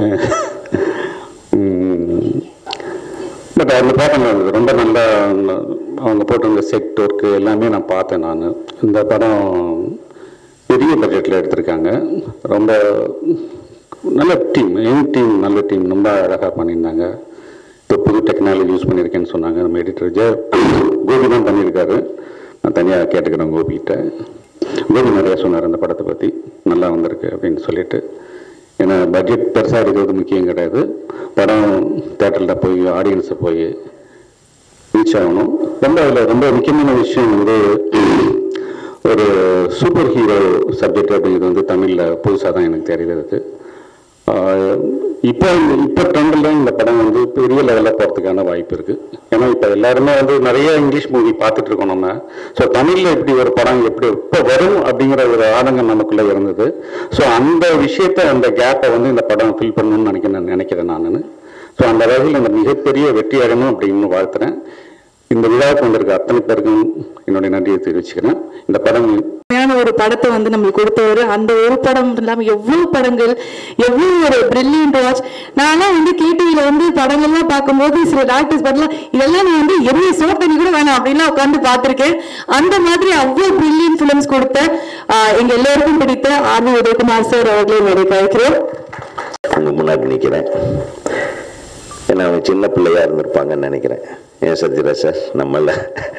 பட் அதில் பார்த்தேன் ரொம்ப நல்லா அவங்க போட்டிருந்த செட் ஒர்க்கு எல்லாமே நான் பார்த்தேன் நான் இந்த படம் பெரிய பட்ஜெட்டில் எடுத்திருக்காங்க ரொம்ப நல்ல டீம் என் டீம் நல்ல டீம் ரொம்ப அழகாக பண்ணியிருந்தாங்க இப்போ புது டெக்னாலஜி யூஸ் பண்ணியிருக்கேன்னு சொன்னாங்க நம்ம எடிட்டர் ஜெய கோபி தான் பண்ணியிருக்காரு நான் தனியாக கேட்டுக்கிறேன் கோபிகிட்ட கோபி நிறையா சொன்னார் அந்த படத்தை பற்றி நல்லா வந்திருக்கு அப்படின்னு சொல்லிட்டு ஏன்னா பட்ஜெட் பெருசாக இருக்கிறது முக்கியம் கிடையாது படம் தேட்டரில் போய் ஆடியன்ஸை போய் ரீச் ஆகணும் ரொம்ப அதில் ரொம்ப முக்கியமான விஷயம் வந்து ஒரு சூப்பர் ஹீரோ சப்ஜெக்ட் அப்படிங்கிறது வந்து தமிழில் புதுசாக தான் எனக்கு தெரிகிறது ஆஹ் இப்போ இந்த இப்போ ட்ரெண்டில் இந்த படம் வந்து பெரிய லெவலில் போகிறதுக்கான வாய்ப்பு இருக்கு ஏன்னா இப்போ எல்லாருமே வந்து நிறைய இங்கிலீஷ் மூவி பார்த்துட்டு இருக்கோம் நம்ம ஸோ தமிழில் இப்படி ஒரு படம் எப்படி எப்போ வரும் அப்படிங்கிற ஒரு ஆதங்கம் நமக்குள்ளே இருந்தது ஸோ அந்த விஷயத்தை அந்த கேப்பை வந்து இந்த படம் ஃபில் பண்ணணும்னு நினைக்கிறேன் நினைக்கிறேன் நான் ஸோ அந்த வகையில் இந்த மிகப்பெரிய வெற்றி அடையணும் அப்படின்னு வாழ்த்துறேன் இந்த விழாவுக்கு வந்திருக்க அத்தனை பேருக்கும் என்னுடைய நன்றியை தெரிவிச்சுக்கிறேன் இந்த படம் உண்மையான ஒரு படத்தை வந்து நம்மளுக்கு கொடுத்தவர் அந்த ஒரு படம் இல்லாம எவ்வளவு படங்கள் எவ்வளவு ஒரு பிரில்லியன்ட் வாட்ச் நான்லாம் வந்து கேடிவில வந்து படங்கள்லாம் பார்க்கும்போது சில டாக்டர்ஸ் படலாம் இதெல்லாம் நான் வந்து எவ்வளவு சோப் தண்ணி கூட வேணாம் அப்படின்லாம் உட்காந்து பார்த்திருக்கேன் அந்த மாதிரி அவ்வளவு பிரில்லியன்ட் ஃபிலிம்ஸ் கொடுத்த ஆஹ், எங்க எல்லோருக்கும் பிடித்த ஆர்வி உதயகுமார் சார் அவர்களை என்னுடைய கழிக்கிறோம் உங்க முன்னாடி நிற்கிறேன் ஏன்னா அவங்க சின்ன பிள்ளையா இருந்திருப்பாங்கன்னு நினைக்கிறேன் ஏன் சத்யராஜ் சார் நம்மள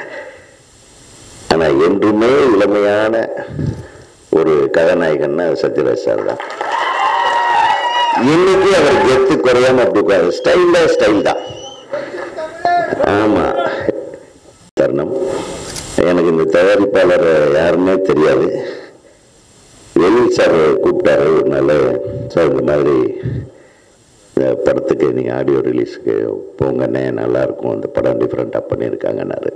ஆனா என்றுமே இளமையான ஒரு கதாநாயகன்னா அது சத்யராஜ் சார் தான் இன்னைக்கு அவர் கெத்து குறையாம அப்படி ஸ்டைல்ல ஸ்டைல் தான் ஆமா தருணம் எனக்கு இந்த தயாரிப்பாளர் யாருன்னே தெரியாது வெளியில் சார் கூப்பிட்டாரு ஒரு நாள் சார் இந்த மாதிரி இந்த படத்துக்கு நீங்கள் ஆடியோ ரிலீஸுக்கு போங்கண்ணே நல்லா இருக்கும் இந்த படம் டிஃப்ரெண்ட்டாக பண்ணியிருக்காங்கன்னாரு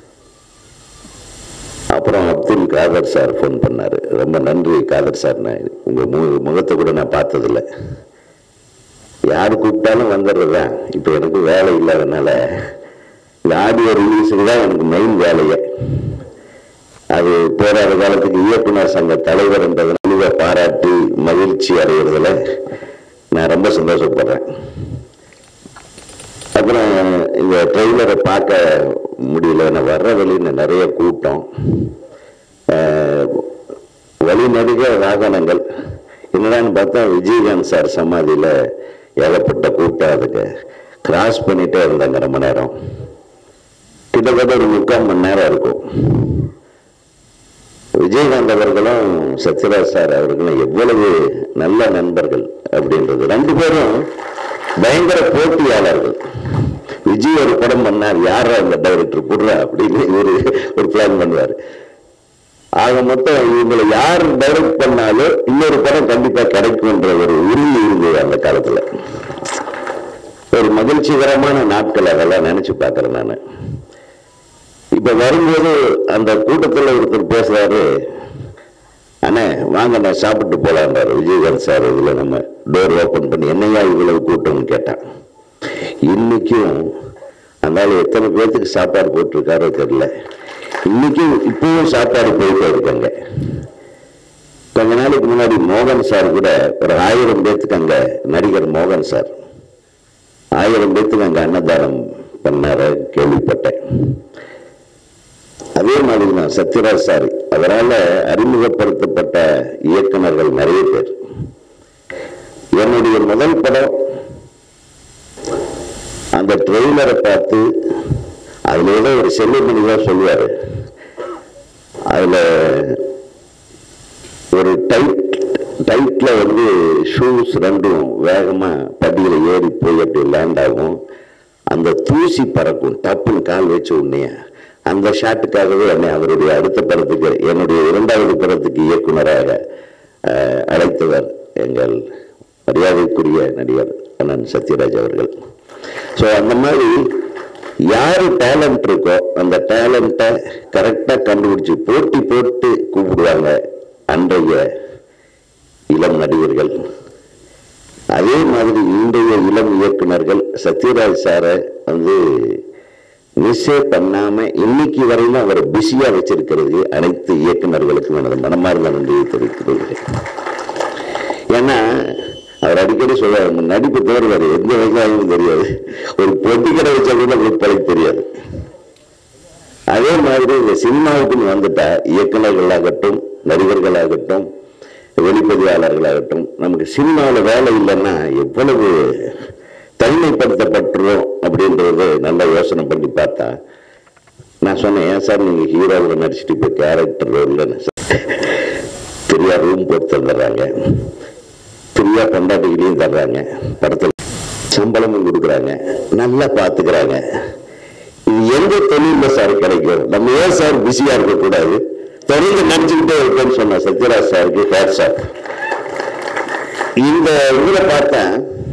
அப்புறம் அப்துல் காதர் சார் ஃபோன் பண்ணார் ரொம்ப நன்றி காதர் சார்னு உங்கள் மு முகத்தை கூட நான் பார்த்ததில்ல யார் கூப்பிட்டாலும் வந்துடுறதுதான் இப்போ எனக்கு வேலை இல்லாதனால இந்த ஆடியோ ரிலீஸுக்கு தான் எனக்கு மெயின் வேலையே அது போராட காலத்துக்கு இயக்குனர் சங்க தலைவர் என்றதை பாராட்டி மகிழ்ச்சி அடைகிறதுல நான் ரொம்ப சந்தோஷப்படுறேன் அப்புறம் இந்த ட்ரெய்லரை பார்க்க முடியல நான் வர்ற வழியில் நிறைய கூட்டம் அஹ், வழிநெடுக வாகனங்கள் என்னடான்னு பார்த்தா விஜயகாந்த் சார் சமாதியில் ஏகப்பட்ட கூட்டம் அதுக்கு கிராஸ் பண்ணிட்டே இருந்தாங்க ரொம்ப நேரம் கிட்டத்தட்ட ஒரு முக்கால் மணி நேரம் இருக்கும் விஜயகாந்த் அவர்களும் சத்யராஜ் சார் அவர்களும் எவ்வளவு நல்ல நண்பர்கள் அப்படின்றது ரெண்டு பேரும் பயங்கர போட்டியாளர்கள் விஜய் ஒரு படம் பண்ணார் யாரா அந்த டைரக்டர் புடுறா அப்படின்னு ஒரு ஒரு பிளான் பண்ணுவார் ஆக மொத்தம் இவங்களை யார் டைரக்ட் பண்ணாலும் இன்னொரு படம் கண்டிப்பா கிடைக்கும்ன்ற ஒரு உறுதி இருந்தது அந்த காலத்துல ஒரு மகிழ்ச்சிகரமான நாட்கள் அதெல்லாம் நினைச்சு பார்க்கறேன் நான் இப்ப வரும்போது அந்த கூட்டத்துல ஒருத்தர் பேசுறாரு அண்ணே வாங்க நான் சாப்பிட்டு போலான்றாரு விஜயகாந்த் சார் இதுல நம்ம டோர் ஓபன் பண்ணி என்னையா இவ்வளவு கூட்டம்னு கேட்டான் இன்னைக்கும் அதனால எத்தனை பேர்த்துக்கு சாப்பாடு போட்டிருக்காரோ தெரியல இன்னைக்கும் இப்பவும் சாப்பாடு போயிட்டே இருக்காங்க கொஞ்ச நாளைக்கு முன்னாடி மோகன் சார் கூட ஒரு ஆயிரம் பேர்த்துக்கு அங்க நடிகர் மோகன் சார் ஆயிரம் பேர்த்துக்கு அங்க அன்னதானம் பண்ணார கேள்விப்பட்டேன் அதே மாதிரி தான் சத்யராஜ் சார் அவரால் அறிமுகப்படுத்தப்பட்ட இயக்குனர்கள் நிறைய பேர் என்னுடைய முதல் படம் அந்த ட்ரெய்லரை பார்த்து அதுல ஏதோ ஒரு செல்லுமணி தான் சொல்லுவாரு அதுல ஒரு டைட் டைட்ல வந்து ஷூஸ் ரெண்டும் வேகமா படியில ஏறி போய் அப்படி லேண்ட் ஆகும் அந்த தூசி பறக்கும் டப்புன்னு கால் வச்ச உடனே அந்த ஷாட்டுக்காகவே என்னை அவருடைய அடுத்த படத்துக்கு என்னுடைய இரண்டாவது படத்துக்கு இயக்குனராக அஹ், அழைத்தவர் எங்கள் மரியாதைக்குரிய நடிகர் அண்ணன் சத்யராஜ் அவர்கள் ஸோ அந்த மாதிரி யாரு டேலண்ட் இருக்கோ அந்த டேலண்ட்டை கரெக்டாக கண்டுபிடிச்சு போட்டி போட்டு கூப்பிடுவாங்க அன்றைய இளம் நடிகர்கள் அதே மாதிரி இன்றைய இளம் இயக்குனர்கள் சத்யராஜ் சாரை வந்து மிஸ்ஸே பண்ணாம இன்னைக்கு வரையிலும் அவர் பிஸியா வச்சிருக்கிறது அனைத்து இயக்குனர்களுக்கும் எனது மனமார்ந்த நன்றியை தெரிவித்துக் கொள்கிறேன் ஏன்னா அவர் அடிக்கடி சொல்றாரு "இந்த நடிப்பு தோறுவாரு எந்த வெங்காயமும் தெரியாது ஒரு பொட்டி கடை வச்சா கூட உங்களுக்கு பழக்க தெரியாது அதே மாதிரி இந்த சினிமாவுக்குன்னு வந்துட்டா இயக்குனர்களாகட்டும் நடிகர்களாகட்டும் ஒளிப்பதிவாளர்களாகட்டும் நமக்கு சினிமாவில் வேலை இல்லைன்னா எவ்வளவு தனிமைப்படுத்தப்பட்டுரும் அப்படின்றது நல்லா யோசனை பண்ணி பார்த்தா நான் சொன்னேன் ஏன் சார் நீங்க ஹீரோவில் நடிச்சுட்டு இப்போ கேரக்டர் ரோல்னு ஃப்ரீயா ரூம் போட்டு தந்துடுறாங்க ஃப்ரீயா கொண்டாட்டிகளையும் தர்றாங்க படத்தில் சம்பளமும் கொடுக்குறாங்க நல்லா பார்த்துக்கிறாங்க இது எந்த தொழில சார் கிடைக்கும் நம்ம ஏன் சார் பிஸியா இருக்கக்கூடாது தொடர்ந்து நடிச்சுக்கிட்டே இருக்கேன்னு சொன்ன சத்யராஜ் சாருக்கு ஹேர் சார் இந்த இதுல பார்த்தேன்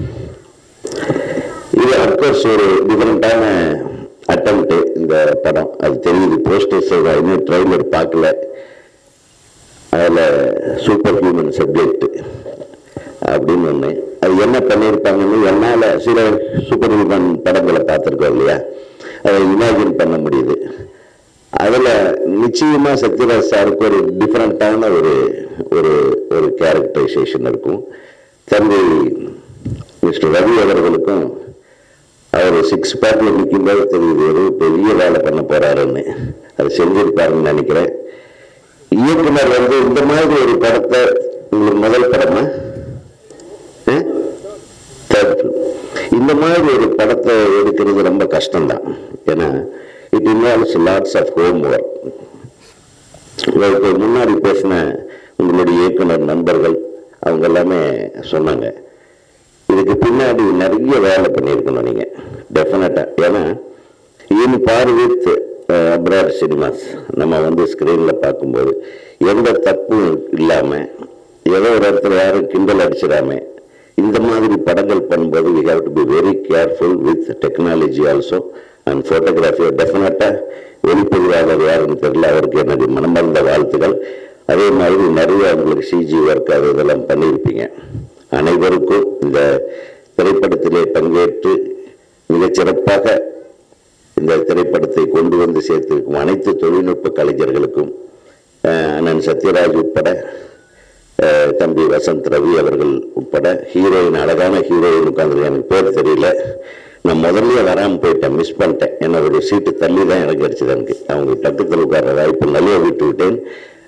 இது அப்கோர்ஸ் ஒரு டிஃபரெண்டான அட்டம்ப்ட் இந்த படம் அது தெரியுது போஸ்டர்ஸ் இன்னும் ட்ரைலர் பார்க்கல அதில் சூப்பர் ஹியூமன் சப்ஜெக்ட் அப்படின்னு ஒன்று அது என்ன பண்ணியிருப்பாங்கன்னு என்னால் சில சூப்பர் ஹியூமன் படங்களை பார்த்துருக்கோம் இல்லையா அதை இமேஜின் பண்ண முடியுது அதில் நிச்சயமாக சத்யராஜ் சாருக்கு ஒரு டிஃப்ரெண்ட்டான ஒரு ஒரு ஒரு கேரக்டரைசேஷன் இருக்கும் தம்பி மிஸ்டர் ரவி அவர்களுக்கும் அவர் சிக்ஸ் பேக்கில் நிற்கும்போது தெரியுது ஒரு பெரிய வேலை பண்ண போறாருன்னு அது செஞ்சிருப்பாருன்னு நினைக்கிறேன் இயக்குனர் வந்து இந்த மாதிரி ஒரு படத்தை உங்களுக்கு முதல் படமா ஆ? Third film. இந்த மாதிரி ஒரு படத்தை எடுக்கிறது ரொம்ப கஷ்டம்தான் ஏன்னா it involves lots of homework உங்களுக்கு முன்னாடி பேசின உங்களுடைய இயக்குனர் நண்பர்கள் அவங்க எல்லாமே சொன்னாங்க இதுக்கு பின்னாடி நிறைய வேலை பண்ணியிருக்கணும் நீங்க டெஃபினட்டா ஏன்னா in par with abroad cinemas நம்ம வந்து ஸ்கிரீன்ல பார்க்கும்போது எந்த தப்பும் இல்லாம ஏதோ ஒரு இடத்துல யாரும் கிண்டல் அடிச்சிடாம இந்த மாதிரி படங்கள் பண்ணும்போது we have to be very careful with technology also and photography டெஃபினட்டா ஒளிப்பதிவாளர் யாருன்னு தெரியல அவருக்கு எனது மனமார்ந்த வாழ்த்துக்கள் அதே மாதிரி நிறைய உங்களுக்கு சிஜி ஒர்க் அது இதெல்லாம் பண்ணியிருப்பீங்க அனைவருக்கும் இந்த திரைப்படத்திலே பங்கேற்று மிகச் சிறப்பாக இந்த திரைப்படத்தை கொண்டு வந்து சேர்த்திருக்கும் அனைத்து தொழில்நுட்ப கலைஞர்களுக்கும் அஹ், அண்ணன் சத்யராஜ் உட்பட அஹ், தம்பி வசந்த் ரவி அவர்கள் உட்பட ஹீரோயின் அழகான ஹீரோயின் உட்கார்ந்து எனக்கு பேர் தெரியல நான் முதல்லயே வராமல் போயிட்டேன் மிஸ் பண்ணிட்டேன் என்ன ஒரு சீட்டு தள்ளி தான் எனக்கு கிடைச்சது எனக்கு அவங்க பக்கத்தில் உட்கார வாய்ப்பு நல்ல விட்டு விட்டேன்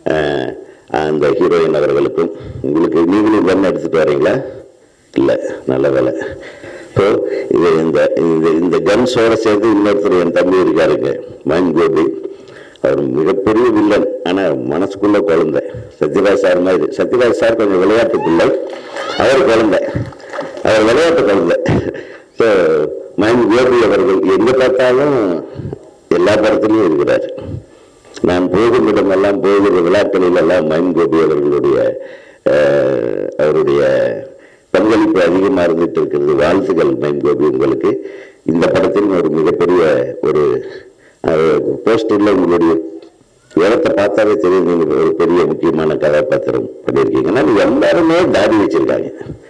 அஹ், அந்த ஹீரோயின் அவர்களுக்கும் உங்களுக்கு நீங்களும் கன் எடுத்துட்டு வரீங்களா இல்லை நல்ல வேலை ஸோ இது இந்த இந்த இந்த கன்ஸோட சேர்த்து இன்னொருத்தர் என் தம்பி இருக்காருங்க மைன் கோபி அவர் மிகப்பெரிய வில்லன் ஆனால் மனசுக்குள்ள குழந்தை சத்யராஜ் சார் மாதிரி சத்யராஜ் சார் கொஞ்சம் விளையாட்டு பிள்ளை அவர் குழந்தை அவர் விளையாட்டு குழந்தை ஸோ மைன் கோபி அவர்கள் எங்கே பார்த்தாலும் எல்லா படத்துலையும் இருக்கிறார் நான் போகும் இடமெல்லாம் போகிற விழாக்களில் எல்லாம் மைன் கோபி அவர்களுடைய அஹ், அவருடைய பங்களிப்பு அதிகமாக இருந்துட்டு இருக்கிறது வாழ்த்துக்கள் மைன் கோபி உங்களுக்கு இந்த படத்தின் ஒரு மிகப்பெரிய ஒரு போஸ்டரில் உங்களுடைய இடத்தை பார்த்தாலே தெரியும் நீங்க ஒரு பெரிய முக்கியமான கதாபாத்திரம் பண்ணியிருக்கீங்கன்னா நீங்க எல்லாருமே தாடி வச்சிருக்காங்க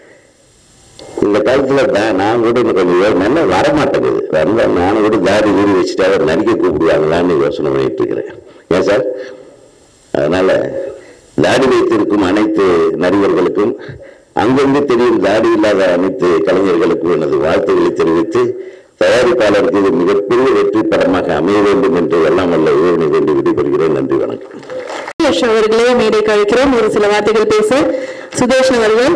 இந்த காலத்துல தா- நான் கூட எனக்கு கொஞ்சம் யோ- நல்லா வர மாட்டேங்குது வந்தா நானும் கூட தாடி வீடு வச்சுட்டு அவர் நடிக்க கூப்பிடுவாங்களான்னு யோசனை பண்ணிட்டு இருக்கிறேன் ஏன் சார் அதனால தாடி வைத்திருக்கும் அனைத்து நடிகர்களுக்கும் அங்கங்கே தெரியும் தாடி இல்லாத அனைத்து கலைஞர்களுக்கும் எனது வாழ்த்துக்களை தெரிவித்து தயாரிப்பாளருக்கு இது மிகப்பெரிய வெற்றி படமாக அமைய வேண்டும் என்று எல்லாம் வல்ல இறைவனை வேண்டி விடைபெறுகிறேன் நன்றி வணக்கம் சுதேஷ் அவர்களே மேடைக்கு அழைக்கிறோம் ஒரு சில வார்த்தைகள் பேச சுதேஷ் அவர்கள்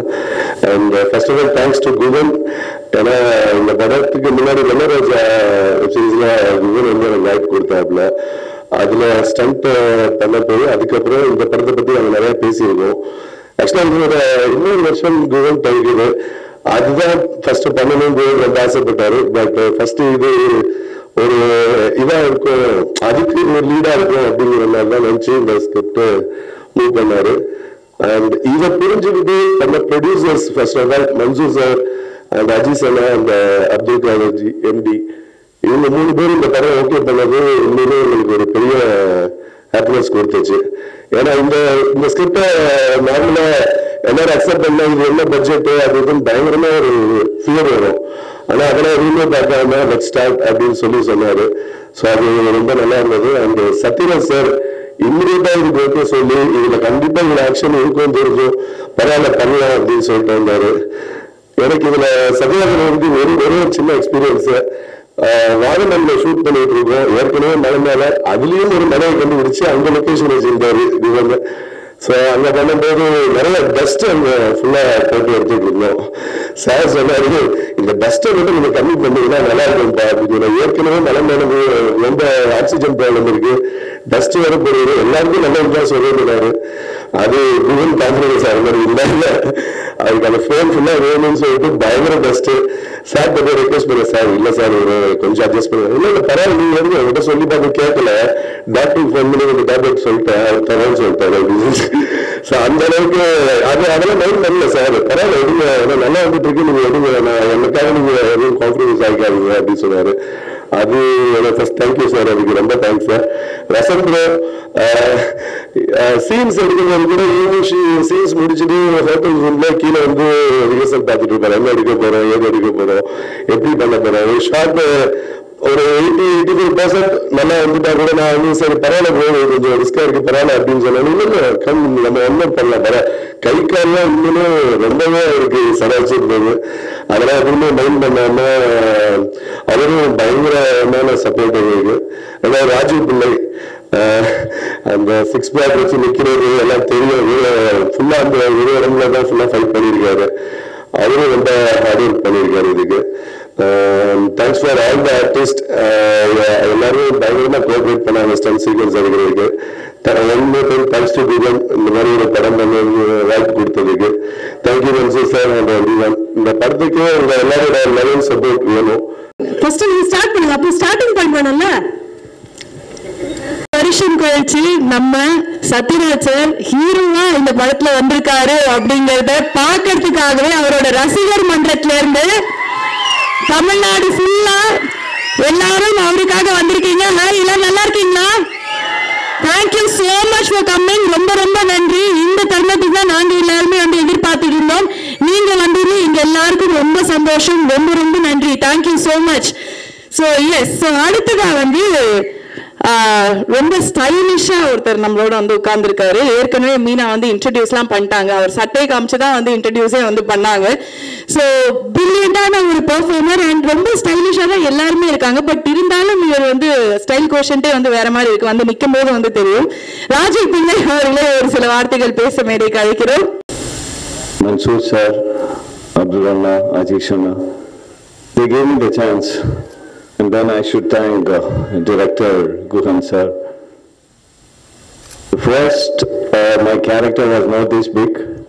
and first of all thanks to Guhan ஏன்னா இந்த படத்துக்கு முன்னாடி வெள்ளராஜா சீரீஸ்ல குகன் வந்து எனக்கு வாய்ப்பு கொடுத்தாப்புல அதுல ஸ்டண்ட் பண்ண போய் அதுக்கப்புறம் இந்த படத்தை பத்தி அவங்க நிறைய பேசியிருக்கோம் ஆக்சுவலா இதோட இன்னொரு வருஷம் குகன் போயிருக்குது அதுதான் ஃபர்ஸ்ட் பண்ணணும் குகன் ரொம்ப ஆசைப்பட்டாரு பட் ஃபர்ஸ்ட் இது ஒரு இதா இருக்கும் அதுக்கு ஒரு லீடா இருக்கும் அப்படிங்கிற மாதிரி தான் நினைச்சு இந்த ஸ்கிரிப்ட் மூவ் பண்ணாரு அண்ட் இதை புரிஞ்சுக்கிட்டு நம்ம producers first of all Mansoor sir and Ajith அண்ணா அந்த அப்துல் காதர்ஜி எம்டி இவங்க மூணு பேரும் இந்த படம் ஓகே பண்ணது உண்மையிலே எங்களுக்கு ஒரு பெரிய ஹாப்பினஸ் கொடுத்துச்சு ஏன்னா இந்த இந்த ஸ்கிரிப்டை நார்மலா எல்லாரும் அக்செப்ட் பண்ண இது என்ன பட்ஜெட் அது இதுன்னு பயங்கரமா ஒரு ஃபியர் வரும் ஆனா அதெல்லாம் எதுவுமே பார்க்காம லெட் ஸ்டார்ட் அப்படின்னு சொல்லி சொன்னாரு ஸோ அது ரொம்ப நல்லா இருந்தது அண்ட் சத்யராஜ் சார் இம்மிடியட்டா இதுக்கு ஓகே சொல்லி இதுல கண்டிப்பா இதுல ஆக்ஷன் இருக்கும் தெரிஞ்சும் பரவாயில்ல பண்ணலாம் அப்படின்னு சொல்லிட்டு வந்தாரு எனக்கு இதுல சத்யராஜன் வந்து ஒரு ஒரு சின்ன எக்ஸ்பீரியன்ஸ் வாகனம்ல ஷூட் பண்ணிட்டு இருக்கோம் ஏற்கனவே மலை மேல அதுலயும் ஒரு மலையை கண்டுபிடிச்சு அங்க லொகேஷன் வச்சிருந்தாரு இவங்க ஸோ அங்க பண்ணும்போது நிறைய டஸ்ட் அங்க ஃபுல்லா போட்டு எடுத்துட்டு இருந்தோம் சார் சொன்னாரு இந்த டஸ்ட்டை மட்டும் நீங்க கம்மி பண்ணீங்கன்னா நல்லா இருக்கும்ப்பா அப்படின்னு ஏற்கனவே மலை மேல ரொம்ப ஆக்சிஜன் ப்ராப்ளம் இருக்கு டஸ்ட் வர போறது எல்லாருக்கும் நல்ல தான் சொல்லிருந்தாரு அது குகன் கான்ஃபிடன்ஸ் ஆகிற மாதிரி இல்லை இல்ல அதுக்கு அந்த ஃபோன் ஃபுல்லா வேணும்னு சொல்லிட்டு பயங்கர டஸ்ட் சார் கிட்ட ரெக்வஸ்ட் பண்ண சார் இல்ல சார் ஒரு கொஞ்சம் அட்ஜஸ்ட் பண்ணுங்க இல்ல இல்ல பரவாயில்ல நீங்க வந்து அவங்ககிட்ட சொல்லி பார்த்து கேட்கல டாக்டர் ஃபோன் பண்ணி இந்த டேப்லெட் சொல்லிட்டேன் அவர் தரேன்னு சொல்லிட்டாரு அப்படின்னு ஸோ அந்த அளவுக்கு அது அதெல்லாம் மைண்ட் பண்ணல சார் பரவாயில்ல எடுங்க அதெல்லாம் நல்லா வந்துட்டு இருக்கு நீங்க எடுங்க நான் எனக்காக நீங்க எதுவும் கான்ஃபிடன்ஸ் ஆகிக்காதீங்க அப்படின்னு சொன்னாரு அது ஃபர்ஸ்ட் தேங்க்யூ சார் அதுக்கு ரொம்ப thanks sir Vasanth bro scenes எடுக்கும்போது கூட ஈவினிங் சீன்ஸ் முடிச்சுட்டு ஹோட்டல் ரூம்ல கீழே வந்து ரிஹர்சல் பார்த்துட்டு இருப்பாரு என்ன எடுக்க போறோம் ஏது எடுக்க போறோம் எப்படி பண்ண போறோம் ஒரு ஷார்ட் ஒரு எயிட்டி எயிட்டி ஃபைவ் பர்சன்ட் நல்லா வந்துட்டா கூட நான் வந்து சரி பரவாயில்ல போகுது கொஞ்சம் ரிஸ்கா இருக்கு பரவாயில்ல அப்படின்னு சொன்னேன் இல்லை இல்லை கம் நம்ம ஒன்றும் பண்ணலாம் பர கை கால்லாம் இன்னும் ரொம்பவே இருக்கு சடாச்சிருந்தது அதெல்லாம் எதுவுமே மைண்ட் பண்ணாம அவரும் பயங்கரமான சப்போர்ட் இருக்கு அதாவது ராஜீவ் பிள்ளை அஹ், அந்த சிக்ஸ் பேக் வச்சு நிக்கிறது எல்லாம் தெரியும் ஃபுல்லா அந்த ஒரு இடம்ல தான் ஃபுல்லா ஃபைட் பண்ணியிருக்காரு அவரும் ரொம்ப ஹார்ட் ஒர்க் பண்ணியிருக்காரு இதுக்கு thanks for all the artist எல்லாரும் பயங்கரமா கோஆபரேட் பண்ணாங்க ஸ்டன் சீக்வன்ஸ் எடுக்கிறதுக்கு one time thanks to Guhan இந்த மாதிரி ஒரு படம் பண்ண வாய்ப்பு கொடுத்ததுக்கு thank you Mansoor sir and everyone இந்த படத்துக்கு உங்க எல்லாரோட லெவல் சப்போர்ட் வேணும் ஃபர்ஸ்ட் நீங்க ஸ்டார்ட் பண்ணுங்க அப்போ ஸ்டார்டிங் பாயிண்ட் வேணும்ல வருஷம் கழிச்சு நம்ம சத்யராஜ் சார் ஹீரோவா இந்த படத்துல வந்திருக்காரு அப்படிங்கறத பாக்குறதுக்காகவே அவரோட ரசிகர் மன்றத்துல இருந்து தமிழ்நாடு ஃபுல்லா எல்லாரும் அவருக்காக வந்திருக்கீங்க ஹாய் எல்லாம் நல்லா இருக்கீங்களா thank you so much for coming ரொம்ப ரொம்ப நன்றி இந்த தருணத்துக்கு தான் நாங்க எல்லாருமே வந்து எதிர்பார்த்துட்டு இருந்தோம் நீங்க வந்தது இங்க எல்லாருக்கும் ரொம்ப சந்தோஷம் ரொம்ப ரொம்ப நன்றி thank you so much so yes so அடுத்ததா வந்து ஆஹ் ரொம்ப ஸ்டைலிஷா ஒருத்தர் நம்மளோட வந்து உட்கார்ந்துருக்காரு ஏற்கனவே மீனா வந்து இன்ட்ரடியூஸ்லாம் பண்ணிட்டாங்க அவர் சட்டை காமிச்சு தான் வந்து இன்ட்ரடியூஸே வந்து பண்ணாங்க ஸோ பிரில்லியண்டான ஒரு பெர்ஃபார்மர் அண்ட் ரொம்ப ஸ்டைலிஷாக தான் எல்லாருமே இருக்காங்க பட் இருந்தாலும் இவர் வந்து ஸ்டைல் கோஷன்ட்டே வந்து வேற மாதிரி இருக்கு வந்து நிற்கும் போது வந்து தெரியும் ராஜீவ் பிள்ளை அவர்களே ஒரு சில வார்த்தைகள் பேச மேடைக்கு அழைக்கிறோம் Mansoor sir, Abdul Allah, Ajish Anna, they gave me the chance. And then I should thank uh, director Guhan sir. First, uh, my character was not this big.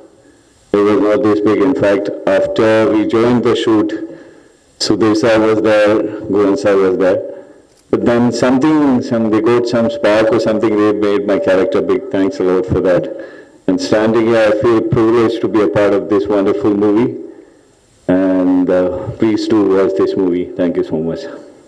It was not this big. In fact, after we joined the shoot, Sudhir sir was there, Guhan sir was there. But then something, some, they got some spark or something, they made my character big. Thanks a lot for that. And standing here, I feel privileged to be a part of this wonderful movie. And uh, please do watch this movie. Thank you so much.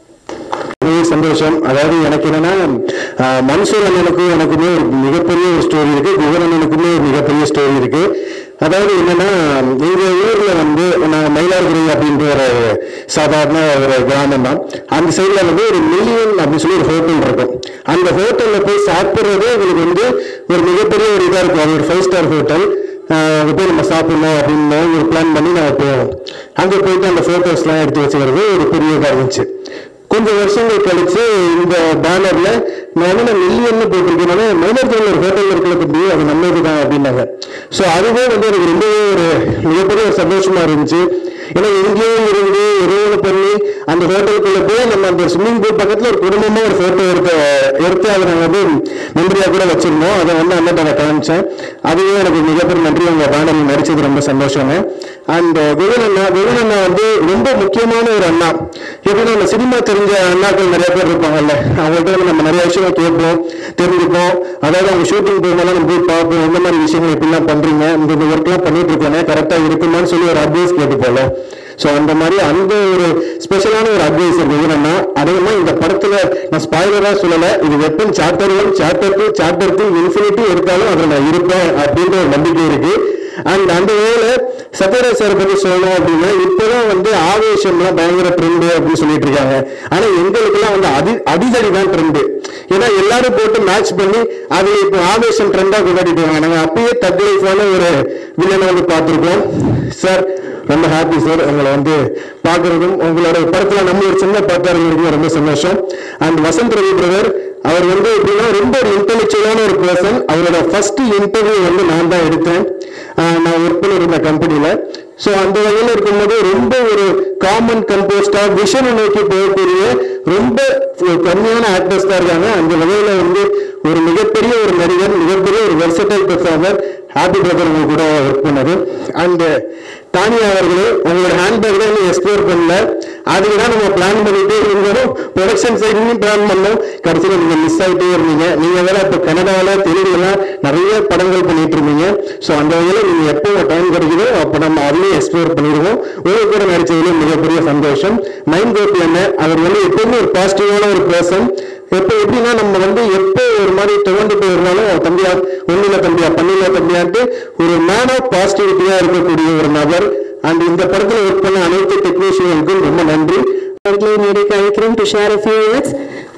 பெரிய சந்தோஷம் அதாவது எனக்கு என்னன்னா ஆஹ், மன்சூர் அண்ணனுக்கும் எனக்குமே ஒரு மிகப்பெரிய ஒரு ஸ்டோரி இருக்கு குகன் அண்ணனுக்குமே ஒரு மிகப்பெரிய ஸ்டோரி இருக்கு அதாவது என்னன்னா எங்க ஊர்ல வந்து நாங்க மயிலாடுதுறை அப்படின்ற ஒரு சாதாரண ஒரு கிராமம் தான் அந்த சைடுல வந்து ஒரு மில்லியன் அப்படின்னு சொல்லி ஒரு ஹோட்டல் இருக்கும் அந்த ஹோட்டல்ல போய் சாப்பிடுறதே உங்களுக்கு வந்து ஒரு மிகப்பெரிய ஒரு இதா இருக்கும் அது ஒரு ஃபைவ் ஸ்டார் ஹோட்டல் அங்கே போய் நம்ம சாப்பிடணும் அப்படின்னு ஒரு பிளான் பண்ணி நாங்கள் போவோம் அங்கே போயிட்டு அந்த ஃபோட்டோஸ்லாம் எடுத்து வச்சுக்கிறது ஒரு பெரிய இதாக இருந்துச்சு கொஞ்சம் வருஷங்கள் கழிச்சு இந்த பேனர்ல நான் என்ன மில்லியன் போட்டிருக்கேன் மைனர்ஜில் ஒரு ஹோட்டல் இருக்கிற தம்பி அது நம்ம இதுதான் அப்படின்னாங்க ஸோ அதுவே வந்து எனக்கு ரொம்பவே ஒரு மிகப்பெரிய ஒரு சந்தோஷமா இருந்துச்சு ஏன்னா எங்கேயோ இருந்து எதுவும் பண்ணி அந்த ஹோட்டலுக்குள்ள போய் நம்ம அந்த ஸ்விம்மிங் பூல் பக்கத்துல ஒரு குடும்பமா ஒரு போட்டோ எடுத்து எடுத்து அதை நாங்கள் வந்து மெமரியா கூட வச்சிருந்தோம் அதை வந்து அண்ணன் நான் காமிச்சேன் அதுவே எனக்கு மிகப்பெரிய நன்றி உங்க பேனரில் நடிச்சது ரொம்ப சந்தோஷங்க அண்ட் விவன் அண்ணா விவன் அண்ணா வந்து ரொம்ப முக்கியமான ஒரு அண்ணா எப்படின்னா நம்ம சினிமா தெரிஞ்ச அண்ணாக்கள் நிறைய பேர் இருப்பாங்கல்ல அவங்கள்ட்ட வந்து நம்ம நிறைய விஷயம் கேட்போம் தெரிஞ்சுப்போம் அதாவது அவங்க ஷூட்டிங் போகும்போது நம்ம போய் பார்ப்போம் எந்த மாதிரி விஷயங்கள் எப்படிலாம் பண்றீங்க இந்த இந்த ஒர்க்லாம் பண்ணிட்டு இருக்கேன் கரெக்டா இருக்குமான்னு சொல்லி ஒரு அட்வைஸ் கேட்டுப்போல ஸோ அந்த மாதிரி அந்த ஒரு ஸ்பெஷலான ஒரு அட்வைஸ் இருக்குதுன்னா அதேமா இந்த படத்துல நான் ஸ்பாய்லரா சொல்லல இது weapon chapter one chapter two chapter three infinity எடுத்தாலும் அதுல நான் இருப்பேன் அப்படின்ற ஒரு நம்பிக்கை இருக்கு அண்ட் அந்த வேலை சத்யராஜ் சார் பத்தி சொல்லணும் அப்படின்னா இப்பதான் வந்து ஆவேசம்லாம் பயங்கர ட்ரெண்டு அப்படின்னு சொல்லிட்டு இருக்காங்க ஆனா எங்களுக்குலாம் வந்து அடி அடிதடி தான் ட்ரெண்டு ஏன்னா எல்லாரும் போட்டு மேட்ச் பண்ணி அது இப்போ ஆவேசம் ட்ரெண்டா கொண்டாடிட்டு இருக்காங்க நாங்க அப்பயே தக் லைஃபான ஒரு வில்லனை வந்து பார்த்திருக்கோம் சார் ரொம்ப ஹாப்பி சார் உங்களை வந்து பார்க்கறதும் உங்களோட படத்துல நம்ம ஒரு சின்ன பார்த்தாருங்கிறது ரொம்ப சந்தோஷம் அண்ட் வசந்த் ரவி பிரதர் அவர் வந்து எப்படின்னா ரொம்ப ஒரு இன்டெலெக்சுவலான ஒரு பர்சன் அவரோட ஃபர்ஸ்ட் இன்டர்வியூ வந்து நான் தான் எடுத்தேன் ஆஹ் நான் ஒர்க் பண்ணிருந்த கம்பெனியில ஸோ அந்த வகையில் இருக்கும்போது ரொம்ப ஒரு காமன் கம்போஸ்டா விஷனை நோக்கி போகக்கூடிய ரொம்ப ஒரு கம்மியான ஆக்டர்ஸ் தான் இருக்காங்க அந்த வகையில வந்து ஒரு மிகப்பெரிய ஒரு நடிகர் மிகப்பெரிய ஒரு வெர்சடைல் பெர்ஃபார்மர் ஹாப்பி பிரதர் உங்க கூட ஒர்க் பண்ணது அண்ட் தானியா அவர்களே உங்களோட ஹேண்ட்பேக் தான் இன்னும் எக்ஸ்ப்ளோர் பண்ணல அதுக்கு தான் நம்ம பிளான் பண்ணிட்டு இருந்தோம் ப்ரொடக்ஷன் சைட்லையும் பிளான் பண்ணோம் கடைசியில் நீங்க மிஸ் ஆகிட்டே இருந்தீங்க நீங்க வேற இப்போ கனடாவில் தெலுங்குலாம் நிறைய படங்கள் பண்ணிட்டு இருந்தீங்க ஸோ அந்த வகையில் நீங்க எப்போ டைம் கிடைக்குதோ அப்போ நம்ம அதுலேயும் எக்ஸ்ப்ளோர் பண்ணிடுவோம் உங்க கூட நடிச்சதுல மிகப்பெரிய சந்தோஷம் மைண்ட் கோபி அண்ணன் அவர் வந்து எப்பவுமே ஒரு பாசிட்டிவான ஒரு பர்சன் எப்போ எப்படின்னா நம்ம வந்து எப்போ ஒரு மாதிரி துவண்டு போயிருந்தாலும் தம்பியா ஒண்ணுல தம்பியா பண்ணில தம்பியான்ட்டு ஒரு மேன் ஆஃப் பாசிட்டிவிட்டியா இருக்கக்கூடிய ஒரு நபர் அண்ட் இந்த படத்துல ஒர்க் பண்ண அனைத்து டெக்னீஷியனுக்கும் ரொம்ப நன்றி அவர்களை மேடைக்கு அழைக்கிறோம் to share a few words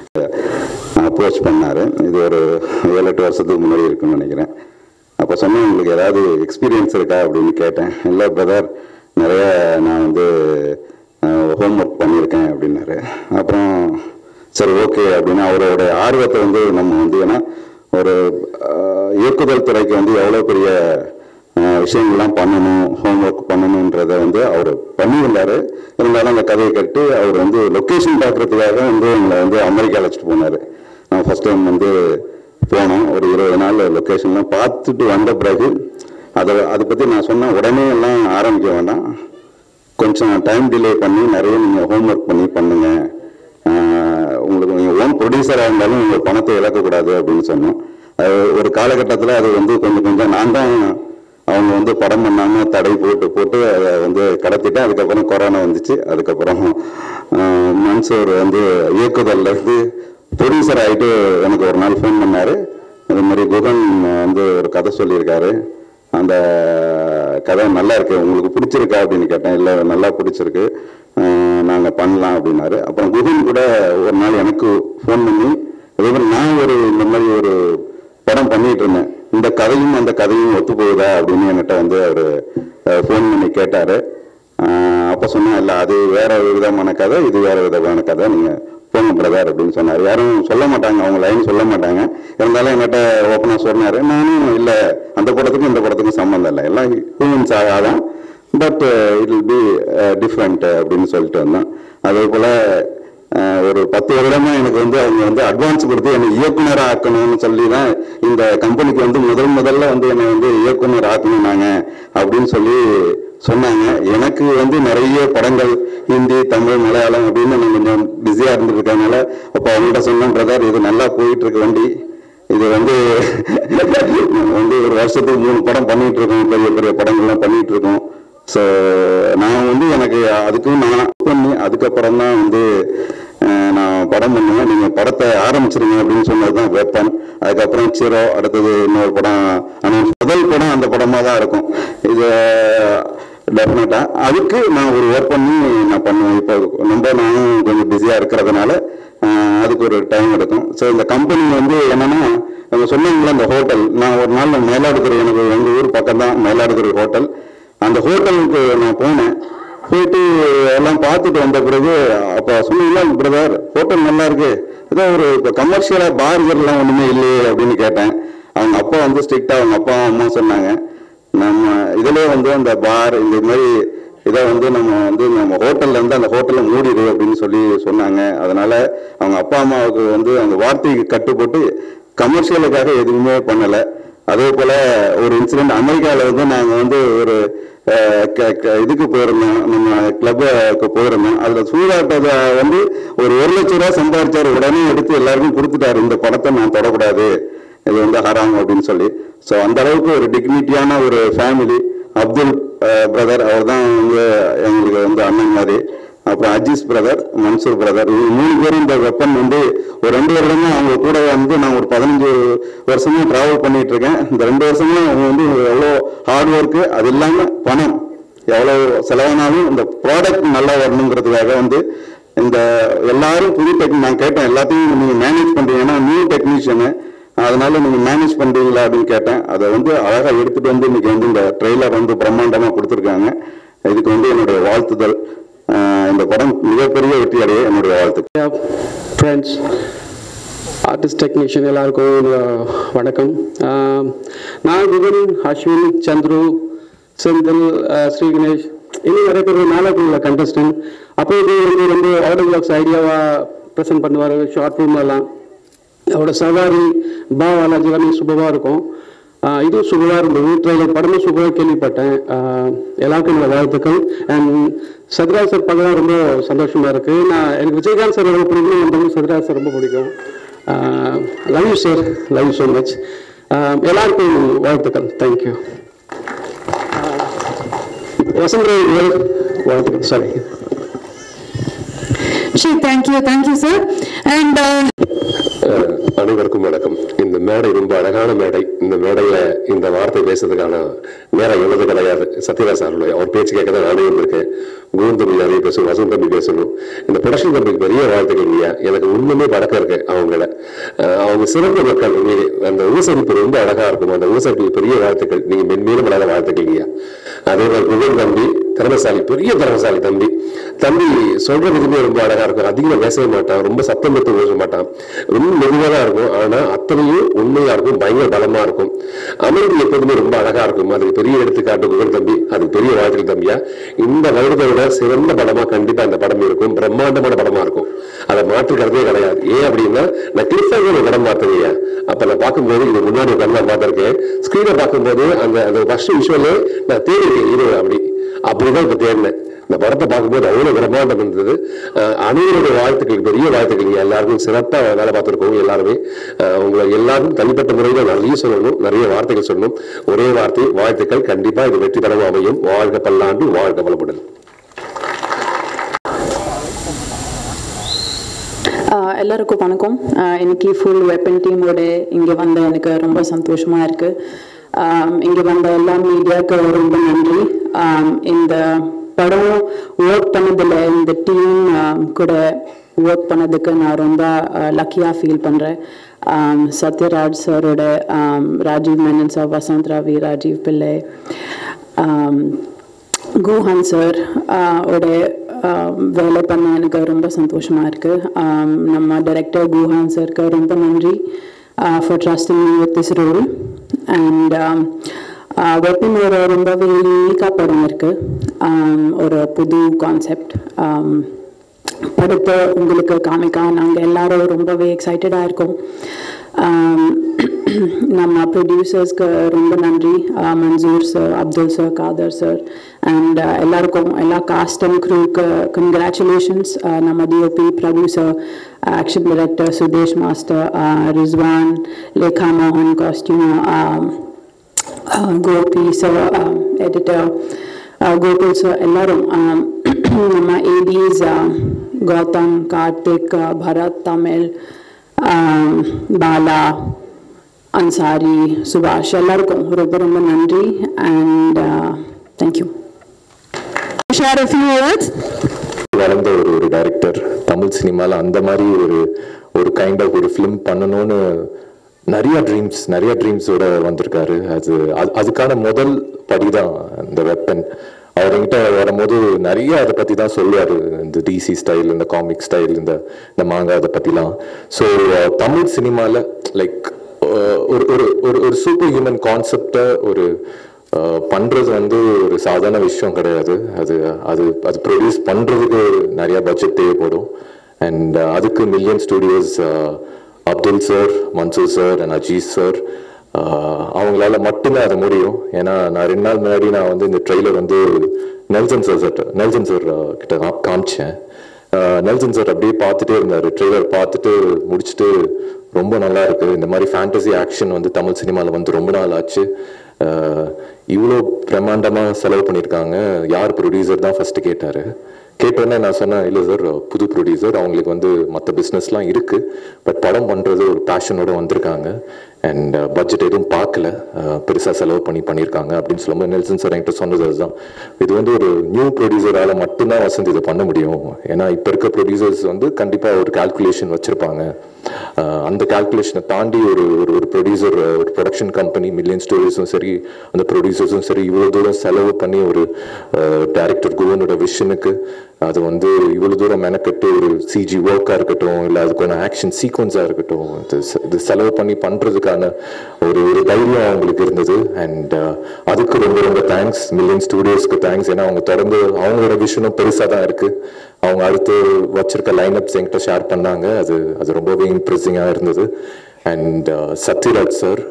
approach பண்ணாரு இது ஒரு ஏழு எட்டு வருஷத்துக்கு முன்னாடி இருக்குன்னு நினைக்கிறேன் அப்போ சொன்னேன் உங்களுக்கு ஏதாவது எக்ஸ்பீரியன்ஸ் இருக்கா அப்படின்னு கேட்டேன் இல்லை பிரதர் நிறைய நான் வந்து ஹோம்ஒர்க் பண்ணியிருக்கேன் அப்படின்னாரு அப்புறம் சரி ஓகே அப்படின்னு அவரோட ஆர்வத்தை வந்து நம்ம வந்து ஏன்னா ஒரு அஹ், இயக்குதல் துறைக்கு வந்து எவ்வளோ பெரிய அஹ், விஷயங்கள்லாம் பண்ணணும் ஹோம்ஒர்க் பண்ணணுன்றத வந்து அவர் பண்ணியிருந்தாரு இருந்தாலும் அந்த கதையை கேட்டு அவர் வந்து லொக்கேஷன் பார்க்கறதுக்காக வந்து எங்களை வந்து அமெரிக்கா அழைச்சிட்டு போனார் நான் ஃபர்ஸ்ட் டைம் வந்து போனோம் ஒரு இருபது நாள் லொக்கேஷன்லாம் பார்த்துட்டு வந்த பிறகு அதை அதை பற்றி நான் சொன்னேன் உடனே எல்லாம் ஆரம்பிக்க வேண்டாம் கொஞ்சம் டைம் டிலே பண்ணி நிறைய நீங்கள் ஹோம்ஒர்க் பண்ணி பண்ணுங்க ஆஹ் உங்களுக்கு நீங்கள் ஓன் ப்ரொடியூசராக இருந்தாலும் உங்கள் பணத்தை இழக்கக்கூடாது அப்படின்னு சொன்னோம் அது ஒரு காலகட்டத்தில் அது வந்து கொஞ்சம் கொஞ்சம் நான் தான் அவங்க வந்து படம் பண்ணாமல் தடை போட்டு போட்டு அதை வந்து கடத்திட்டேன் அதுக்கப்புறம் கொரோனா வந்துச்சு அதுக்கப்புறம் ஆஹ் மன்சூர் வந்து இயக்குதல்ல இருந்து ப்ரொடியூசர் ஆகிட்டு எனக்கு ஒரு நாள் ஃபோன் பண்ணாரு இது மாதிரி குகன் வந்து ஒரு கதை சொல்லியிருக்காரு அந்த கதை நல்லா இருக்கு உங்களுக்கு பிடிச்சிருக்கா அப்படின்னு கேட்டேன் இல்லை நல்லா பிடிச்சிருக்கு நாங்கள் பண்ணலாம் அப்படின்னாரு அப்புறம் குகன் கூட ஒரு நாள் எனக்கு ஃபோன் பண்ணி அதே மாதிரி நான் ஒரு இந்த மாதிரி ஒரு படம் பண்ணிட்டு இருந்தேன் இந்த கதையும் அந்த கதையும் ஒத்து போகுதா அப்படின்னு என்கிட்ட வந்து அவர் ஃபோன் பண்ணி கேட்டாரு ஆஹ் அப்ப சொன்னேன் இல்ல அது வேற விதமான கதை இது வேற விதமான கதை நீங்க போங்க பிரதர் அப்படின்னு சொன்னார் யாரும் சொல்ல மாட்டாங்க அவங்க லைன் சொல்ல மாட்டாங்க இருந்தாலும் என்கிட்ட ஓப்பனா சொன்னாரு நானும் இல்ல அந்த படத்துக்கும் இந்த படத்துக்கும் சம்மந்தம் இல்லை எல்லாம் ஹியூமன்ஸ் ஆகாதான் but it will be different அப்படின்னு சொல்லிட்டு வந்தோம் அதே போல அஹ், ஒரு பத்து வருடமா எனக்கு வந்து அவங்க வந்து அட்வான்ஸ் கொடுத்து என்னை இயக்குனர் ஆக்கணும்னு சொல்லி தான் இந்த கம்பெனிக்கு வந்து முதல் முதல்ல வந்து என்னை வந்து இயக்குனர் ஆக்கணும் நாங்க அப்படின்னு சொல்லி சொன்னாங்க எனக்கு வந்து நிறைய படங்கள் ஹிந்தி தமிழ் மலையாளம் அப்படின்னு நான் கொஞ்சம் பிஸியா இருந்துருக்கனால அப்போ அவங்கள்ட்ட சொன்னேன் பிரதர் இது நல்லா போயிட்டு இருக்கு வண்டி இது வந்து வந்து ஒரு வருஷத்துக்கு மூணு படம் பண்ணிட்டு இருக்கோம் பெரிய பெரிய படங்கள்லாம் பண்ணிட்டு இருக்கோம் ஸோ நான் வந்து எனக்கு அதுக்கும் நான் பண்ணி அதுக்கப்புறம் தான் வந்து அஹ், நான் படம் பண்ணுவேன் நீங்க படத்தை ஆரம்பிச்சிருங்க அப்படின்னு சொன்னதுதான் வெப்பன் அதுக்கப்புறம் சிரோ அடுத்தது இன்னொரு படம் announce- முதல் படம் அந்த படமா தான் இருக்கும் இது டெஃபினட்டா அதுக்கு நான் ஒரு ஒர்க் பண்ணி நான் பண்ணுவேன் இப்போ ரொம்ப நானும் கொஞ்சம் பிஸியா இருக்கிறதுனால ஆஹ், அதுக்கு ஒரு டைம் எடுக்கும் ஸோ இந்த கம்பெனி வந்து என்னன்னா அவங்க சொன்னாங்களே அந்த ஹோட்டல் நான் ஒரு நாள் மயிலாடுதுறை எனக்கு எங்க ஊர் பக்கம் தான் மயிலாடுதுறை ஹோட்டல் அந்த ஹோட்டலுக்கு நான் போனேன் போயிட்டு எல்லாம் பார்த்துட்டு வந்த பிறகு அப்போ சொன்னீங்களா பிரதர் ஹோட்டல் நல்லா இருக்கு ஏதோ ஒரு இப்போ கமர்ஷியலாக பார்கர்லாம் ஒன்றுமே இல்லையே அப்படின்னு கேட்டேன் அவங்க அப்பா வந்து ஸ்ட்ரிக்டாக அவங்க அப்பா அம்மா சொன்னாங்க நம்ம இதுலயே வந்து அந்த பார் இந்த மாதிரி இதை வந்து நம்ம வந்து நம்ம ஹோட்டல்ல இருந்து அந்த ஹோட்டல்ல மூடிடு அப்படின்னு சொல்லி சொன்னாங்க அதனால அவங்க அப்பா அம்மாவுக்கு வந்து அந்த வார்த்தைக்கு கட்டுப்பட்டு கமர்ஷியலுக்காக எதுவுமே பண்ணல அதே போல ஒரு இன்சிடென்ட் அமெரிக்காவில் வந்து நாங்க வந்து ஒரு அஹ், க- க- இதுக்கு போயிருந்தோம் நம்ம கிளப்புக்கு போயிருந்தோம் அதுல சூதாட்டத்தை வந்து ஒரு ஒரு லட்ச ரூபா சம்பாதிச்சாரு உடனே எடுத்து எல்லாருக்கும் கொடுத்துட்டாரு இந்த படத்தை நான் தொடக்கூடாது இது வந்து ஹராம் அப்படின்னு சொல்லி ஸோ அந்த அளவுக்கு ஒரு டிக்னிட்டியான ஒரு ஃபேமிலி அப்துல் பிரதர் அவர் தான் வந்து எங்களுக்கு வந்து அண்ணன் மாதிரி அப்புறம் அஜீஸ் பிரதர் மன்சூர் பிரதர் இவங்க மூணு பேரும் இந்த வெப்பன் வந்து ஒரு ரெண்டு வருடமா அவங்க கூட வந்து நான் ஒரு பதினஞ்சு வருஷமா டிராவல் பண்ணிட்டு இருக்கேன் இந்த ரெண்டு வருஷமா அவங்க வந்து எவ்வளோ ஹார்ட் ஒர்க்கு அது இல்லாம பணம் எவ்வளோ செலவானாலும் இந்த ப்ராடக்ட் நல்லா வரணுங்கிறதுக்காக வந்து இந்த எல்லாரும் புது டெக்னிக் நான் கேட்டேன் எல்லாத்தையும் நீங்க மேனேஜ் பண்றீங்க ஏன்னா நியூ டெக்னீஷியனு அதனால நீங்க மேனேஜ் பண்றீங்களா அப்படின்னு கேட்டேன் அதை வந்து அழகா எடுத்துட்டு வந்து இன்னைக்கு வந்து இந்த ட்ரெய்லர் வந்து பிரம்மாண்டமா கொடுத்துருக்காங்க இதுக்கு வந்து என்னுடைய வாழ்த்துதல் ஆஹ் இந்த படம் மிகப்பெரிய வெற்றி அடைய என்னுடைய வாழ்த்துக்கள் ஃப்ரெண்ட்ஸ் ஆர்டிஸ்ட் டெக்னீஷியன் எல்லாருக்கும் என்னோட வணக்கம் ஆஹ் நான் குகன் அஸ்வின் சந்துரு செந்தில் ஆஹ் ஸ்ரீ கணேஷ் இன்னும் நிறைய பேர் நாளைக்கு உள்ள கண்டஸ்டன்ட் அப்போ இது வந்து ரொம்ப ஆடியோ பிளாக்ஸ் ஐடியாவாக ப்ரெசென்ட் பண்ணுவார் ஷார்ட் ஃபிலிம் எல்லாம் அவரோட சவாரி பா வாலாஜி எல்லாமே சூப்பராக இருக்கும் ஆஹ் இதுவும் சூப்பராக இருந்தது ட்ரெயிலர் படமும் சூப்பராக கேள்விப்பட்டேன் ஆஹ் எல்லாருக்கும் என்னோட வாழ்த்துக்கள் அண்ட் சத்ராஜ் சார் படம் ரொம்ப சந்தோஷமா இருக்கு நான் எனக்கு விஜயகாந்த் சார் ரொம்ப பிடிக்கும் எனக்கு வந்து சத்ராஜ் சார் ரொம்ப பிடிக்கும் love you sir love you so much எல்லாருக்கும் வாழ்த்துக்கள் தேங்க்யூ வசந்தராவ் வாழ்த்துக்கள் sorry Sure, thank you, thank you, sir. And uh, ah அனைவருக்கும் வணக்கம் இந்த மேடை ரொம்ப அழகான மேடை இந்த மேடையில இந்த வார்த்தை பேசுறதுக்கான நேரம் எவ்வளவு கிடையாது சத்யராஜ் சாருடைய அவர் பேச்சு கேட்க தான் நானே வந்திருக்கேன் குருவன் தம்பி நிறைய பேசணும் வசந்த் தம்பி பேசணும் இந்த ப்ரொடக்ஷன் தம்பிக்கு பெரிய வாழ்த்துக்கள் இல்லையா எனக்கு இன்னுமே பழக்கம் இருக்கு அவங்கள அஹ் அவங்க சிறப்பு மக்கள் உண்மையிலே அந்த விவசாயிப்பு ரொம்ப அழகா இருக்கும் அந்த விவசாயிக்கு பெரிய வாழ்த்துக்கள் நீங்க மென்மேலும் படாத வாழ்த்துக்கள் இல்லையா அதே மாதிரி குகன் தம்பி திறமசாலி பெரிய திறமசாலி தம்பி தம்பி சொல்ற விதமே ரொம்ப அழகா இருக்கும் அதிகமா பேசவே மாட்டான் ரொம்ப சத்தம் போட்டு பேச மாட்டான் ரொம்ப மெதுவாக தான் இருக்கும் ஆனா அத்தனையும் உண்மையா இருக்கும் பயங்கர பலமா இருக்கும் அமைதி எப்போதுமே ரொம்ப அழகா இருக்கும் அது பெரிய எடுத்துக்காட்டு குகன் தம்பி அது பெரிய வாழ்த்துக்கள் தம்பியா இந்த வருடத்தை விட சிறந்த படமா கண்டிப்பா இந்த படம் இருக்கும் பிரம்மாண்டமான படமா இருக்கும் அதை மாற்றுக்கிறதே கிடையாது ஏன் அப்படின்னா நான் கிளிஃபாக ஒரு படம் பார்த்ததையா அப்ப நான் பார்க்கும்போது இது முன்னாடி ஒரு படம் நான் பார்த்திருக்கேன் ஸ்கிரீனை பார்க்கும்போது அந்த அந்த ஃபர்ஸ்ட் விஷுவலே நான் தேடிட்டேன் இது அப்படி அப்படிதான் இப்ப தேடினேன் இந்த படத்தை பார்க்கும்போது அவ்வளவு பிரம்மாண்டம் இருந்தது அஹ் அனைவருடைய வாழ்த்துக்கள் பெரிய வாழ்த்துக்கள் நீங்க எல்லாருக்கும் சிறப்பா வேலை பார்த்துருக்கோம் எல்லாருமே அஹ் உங்களை எல்லாரும் தனிப்பட்ட முறையில் நிறைய சொல்லணும் நிறைய வார்த்தைகள் சொல்லணும் ஒரே வார்த்தை வாழ்த்துக்கள் கண்டிப்பா இது வெற்றி பெறவும் அமையும் வாழ்க பல்லாண்டு வாழ்க வளமுடன் ஆஹ் எல்லாருக்கும் வணக்கம் ஆஹ் இன்னைக்கு ஃபுல் வெப்பன் டீமோட இங்கே வந்த எனக்கு ரொம்ப சந்தோஷமா இருக்கு ஆம், இங்கே வந்த எல்லா மீடியாவுக்கு ரொம்ப நன்றி ஆம், இந்த படம் ஒர்க் பண்ணதில் இந்த டீம் கூட ஒர்க் பண்ணதுக்கு நான் ரொம்ப லக்கியாக ஃபீல் பண்ணுறேன் சத்யராஜ் சாரோட ராஜீவ் மேனன் சார் வசந்த் ரவி ராஜீவ் பிள்ளை ஆம், குஹான் சார் ஓட வேலை பண்ண எனக்கு ரொம்ப சந்தோஷமாக இருக்குது நம்ம டைரக்டர் குஹான் சாருக்கு ரொம்ப நன்றி for trusting me with this role and weapon ஒரு ரொம்பவே யூனிக்காக படம் இருக்குது ஒரு புது கான்செப்ட் படத்தை உங்களுக்கு காமிக்க நாங்கள் எல்லாரும் ரொம்பவே எக்ஸைட்டடாக இருக்கோம் ஆம், நம்ம ப்ரொடியூசர்ஸ்க்கு ரொம்ப நன்றி ஆ, Mansoor sir Abdul sir Khader sir and எல்லாருக்கும் எல்லா காஸ்ட் அண்ட் க்ரூக்கு கங்க்ராச்சுலேஷன்ஸ் நம்ம DOP Prabhu sir action director Sudhesh master Rizwan Lekha மோகன் costume Gopi sir editor Gokul sir எல்லாரும் ஆம், நம்ம ஏடிஸ் கௌதம் கார்த்திக் பரத் தமிழ் ஆம், பாலா அன்சாரி சுபாஷ் எல்லாருக்கும் ரொம்ப ரொம்ப நன்றி and thank you share a few words வளர்ந்த ஒரு ஒரு டைரக்டர் தமிழ் சினிமால அந்த மாதிரி ஒரு ஒரு கைண்ட் ஆஃப் ஒரு ஃபிலிம் பண்ணணும்னு நிறைய ட்ரீம்ஸ் நிறைய ட்ரீம்ஸோட வந்திருக்காரு அது அது- அதுக்கான முதல் படிதான் இந்த வெப்பன் அவர் என்கிட்ட வரும்போது நிறைய அதை பத்தி தான் சொல்லுவாரு இந்த டிசி ஸ்டைல் இந்த காமிக் ஸ்டைல் இந்த இந்த மாங்கா அதை பத்திலாம் ஸோ தமிழ் சினிமால லைக் ஒரு ஒரு ஒரு ஒரு சூப்பர் ஹியூமன் கான்செப்டை ஒரு அஹ், பண்றது வந்து ஒரு சாதாரண விஷயம் கிடையாது அது அது அது ப்ரொடியூஸ் பண்றதுக்கு நிறைய பட்ஜெட் தேவைப்படும் அண்ட் அதுக்கு million studios Abdul sir Mansoor sir and Azeez sir அவங்களால மட்டும்தான் அது முடியும் ஏன்னா நான் ரெண்டு நாள் முன்னாடி நான் வந்து இந்த ட்ரெய்லர் வந்து Nelson sir sir Nelson sir கிட்ட கா- காமிச்சேன் அஹ், நெல்சன் சார் அப்படியே பார்த்துட்டே இருந்தார் ட்ரெய்லர் பார்த்துட்டு முடிச்சுட்டு ரொம்ப நல்லா இருக்கு இந்த மாதிரி ஃபேண்டசி ஆக்ஷன் வந்து தமிழ் சினிமாவில் வந்து ரொம்ப நாள் ஆச்சு அஹ், இவ்வளோ பிரம்மாண்டமாக செலவு பண்ணியிருக்காங்க யார் ப்ரொடியூசர் தான் ஃபர்ஸ்ட் கேட்டார் கேட்டோன்னே நான் சொன்னேன் இல்லை சார் புது ப்ரொடியூசர் அவங்களுக்கு வந்து மற்ற பிஸ்னஸ்லாம் இருக்குது பட் படம் பண்ணுறது ஒரு பேஷனோட வந்திருக்காங்க அண்ட் பட்ஜெட் எதுவும் பார்க்கல பெருசாக செலவு பண்ணி பண்ணியிருக்காங்க அப்படின்னு சொல்லும்போது நெல்சன் சார் என்கிட்ட சொன்னது அதுதான் இது வந்து ஒரு நியூ ப்ரொடியூசரால் மட்டும்தான் வசந்த் இதை பண்ண முடியும் ஏன்னா இப்போ இருக்க ப்ரொடியூசர்ஸ் வந்து கண்டிப்பாக ஒரு கால்குலேஷன் வச்சுருப்பாங்க அந்த கால்குலேஷனை தாண்டி ஒரு ஒரு ஒரு ப்ரொடியூசர் ஒரு ப்ரொடக்ஷன் கம்பெனி மில்லியன் ஸ்டோரிஸும் சரி அந்த ப்ரொடியூசர்ஸும் சரி இவ்வளோ தூரம் செலவு பண்ணி ஒரு டேரக்டர் குருவனோட விஷனுக்கு அது வந்து இவ்வளோ தூரம் மெனக்கட்டு ஒரு சிஜி ஒர்க்காக இருக்கட்டும் இல்லை அதுக்கான ஆக்ஷன் சீக்வன்ஸாக இருக்கட்டும் இது செ- இது செலவு பண்ணி பண்ணுறதுக்கான ஒரு ஒரு தைரியம் அவங்களுக்கு இருந்தது அண்ட் அதுக்கு ரொம்ப ரொம்ப தேங்க்ஸ் மில்லியன் ஸ்டூடியோஸ்க்கு தேங்க்ஸ் ஏன்னா அவங்க தொடர்ந்து அவங்களோட விஷனும் பெருசாக தான் இருக்குது அவங்க அடுத்து வச்சிருக்க லைனப்ஸ் என்கிட்ட ஷேர் பண்ணாங்க அது அது ரொம்பவே இம்ப்ரெசிங்காக இருந்தது அண்ட் சத்யராஜ் சார்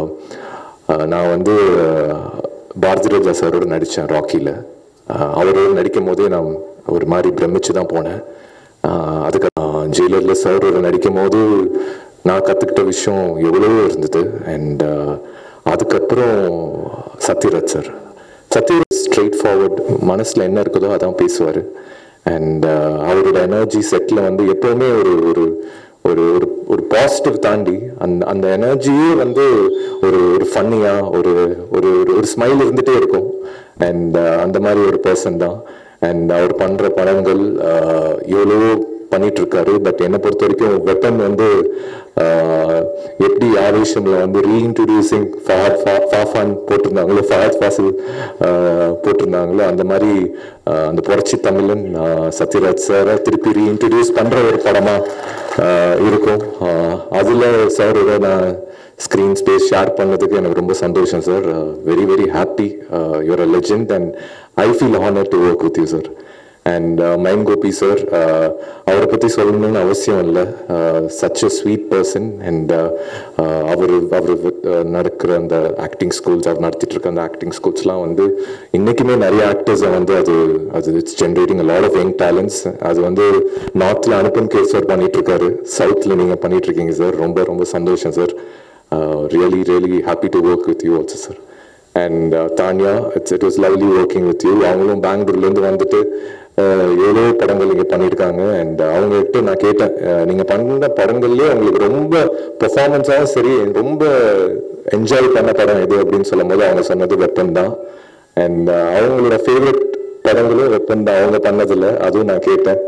நான் வந்து பாரதி ராஜா சாரோட நடித்தேன் ராக்கியில் அவரோட நடிக்கும் போதே நான் ஒரு மாதிரி பிரமிச்சு தான் போனேன் ஆஹ் அதுக்கு ஜெயிலரில் சாரோட நடிக்கும் போது நான் கற்றுக்கிட்ட விஷயம் எவ்வளவோ இருந்தது அண்ட் அதுக்கப்புறம் Sathyaraj sir Sathyaraj straight forward மனசில் என்ன இருக்குதோ அதான் பேசுவார் அண்ட் அவரோட எனர்ஜி செட்டில் வந்து எப்போவுமே ஒரு ஒரு ஒரு ஒரு ஒரு பாசிட்டிவ் தாண்டி அந்த அந்த எனர்ஜியே வந்து ஒரு ஒரு ஃபன்னியாக ஒரு ஒரு ஒரு- ஒரு ஸ்மைல் இருந்துகிட்டே இருக்கும் அண்ட் அந்த மாதிரி ஒரு பர்சன் தான் அண்ட் அவர் பண்ணுற படங்கள் ஆஹ், எவ்வளவோ பண்ணிட்டு இருக்காரு பட் என்னை பொறுத்த வரைக்கும் வெப்பன் வந்து ஆஹ், எப்படி ஆவேஷம்ல வந்து ரீஇன்ட்ரடியூசிங் ஃபஹத் ஃபாஃபான் போட்டிருந்தாங்களோ ஃபஹத் ஃபாசில் ஆஹ், போட்டிருந்தாங்களோ அந்த மாதிரி ஆஹ், அந்த புரட்சி தமிழன் ஆஹ், சத்யராஜ் சாரை திருப்பி ரீஇன்ட்ரடியூஸ் பண்ற ஒரு படமா ஆஹ், இருக்கும் ஆஹ், அதுல சாரோட நான் ஸ்க்ரீன் ஸ்பேஸ் ஷேர் பண்ணதுக்கு எனக்கு ரொம்ப சந்தோஷம் sir very very happy your a legend and I feel honour to work with you sir and mine Gopi sir அவரை பற்றி சொல்லணும்னு அவசியம் இல்லை such a sweet person and அவர் அவர் நடக்கிற அந்த ஆக்டிங் ஸ்கூல்ஸ் அவர் நடத்திட்டு இருக்க அந்த ஆக்டிங் ஸ்கூல்ஸ்லாம் வந்து இன்றைக்குமே நிறைய ஆக்டர்ஸை வந்து அது அது it's generating lot of young talents அது வந்து நார்த்தில் அனுப்பன் கேஸ் சார் பண்ணிட்டு இருக்காரு சவுத்தில் நீங்கள் பண்ணிட்டு இருக்கீங்க சார் ரொம்ப ரொம்ப சந்தோஷம் sir really really happy to work with you also sir and Tanya it's it was lovely working with you அவங்களும் பெங்களூர்லேருந்து வந்துட்டு அஹ், எவ்வளோ படங்கள் இங்கே பண்ணியிருக்காங்க அண்ட் அவங்ககிட்ட நான் கேட்டேன் அஹ், நீங்க பண்ண படங்கள்லேயே உங்களுக்கு ரொம்ப பெர்ஃபார்மன்ஸாகவும் சரி ரொம்ப என்ஜாய் பண்ண படம் எது அப்படின்னு சொல்லும் போது அவங்க சொன்னது வெப்பன் தான் அண்ட் அவங்களோட ஃபேவரட் படங்களும் வெப்பன் தான் அவங்க பண்ணதில்லை அதுவும் நான் கேட்டேன்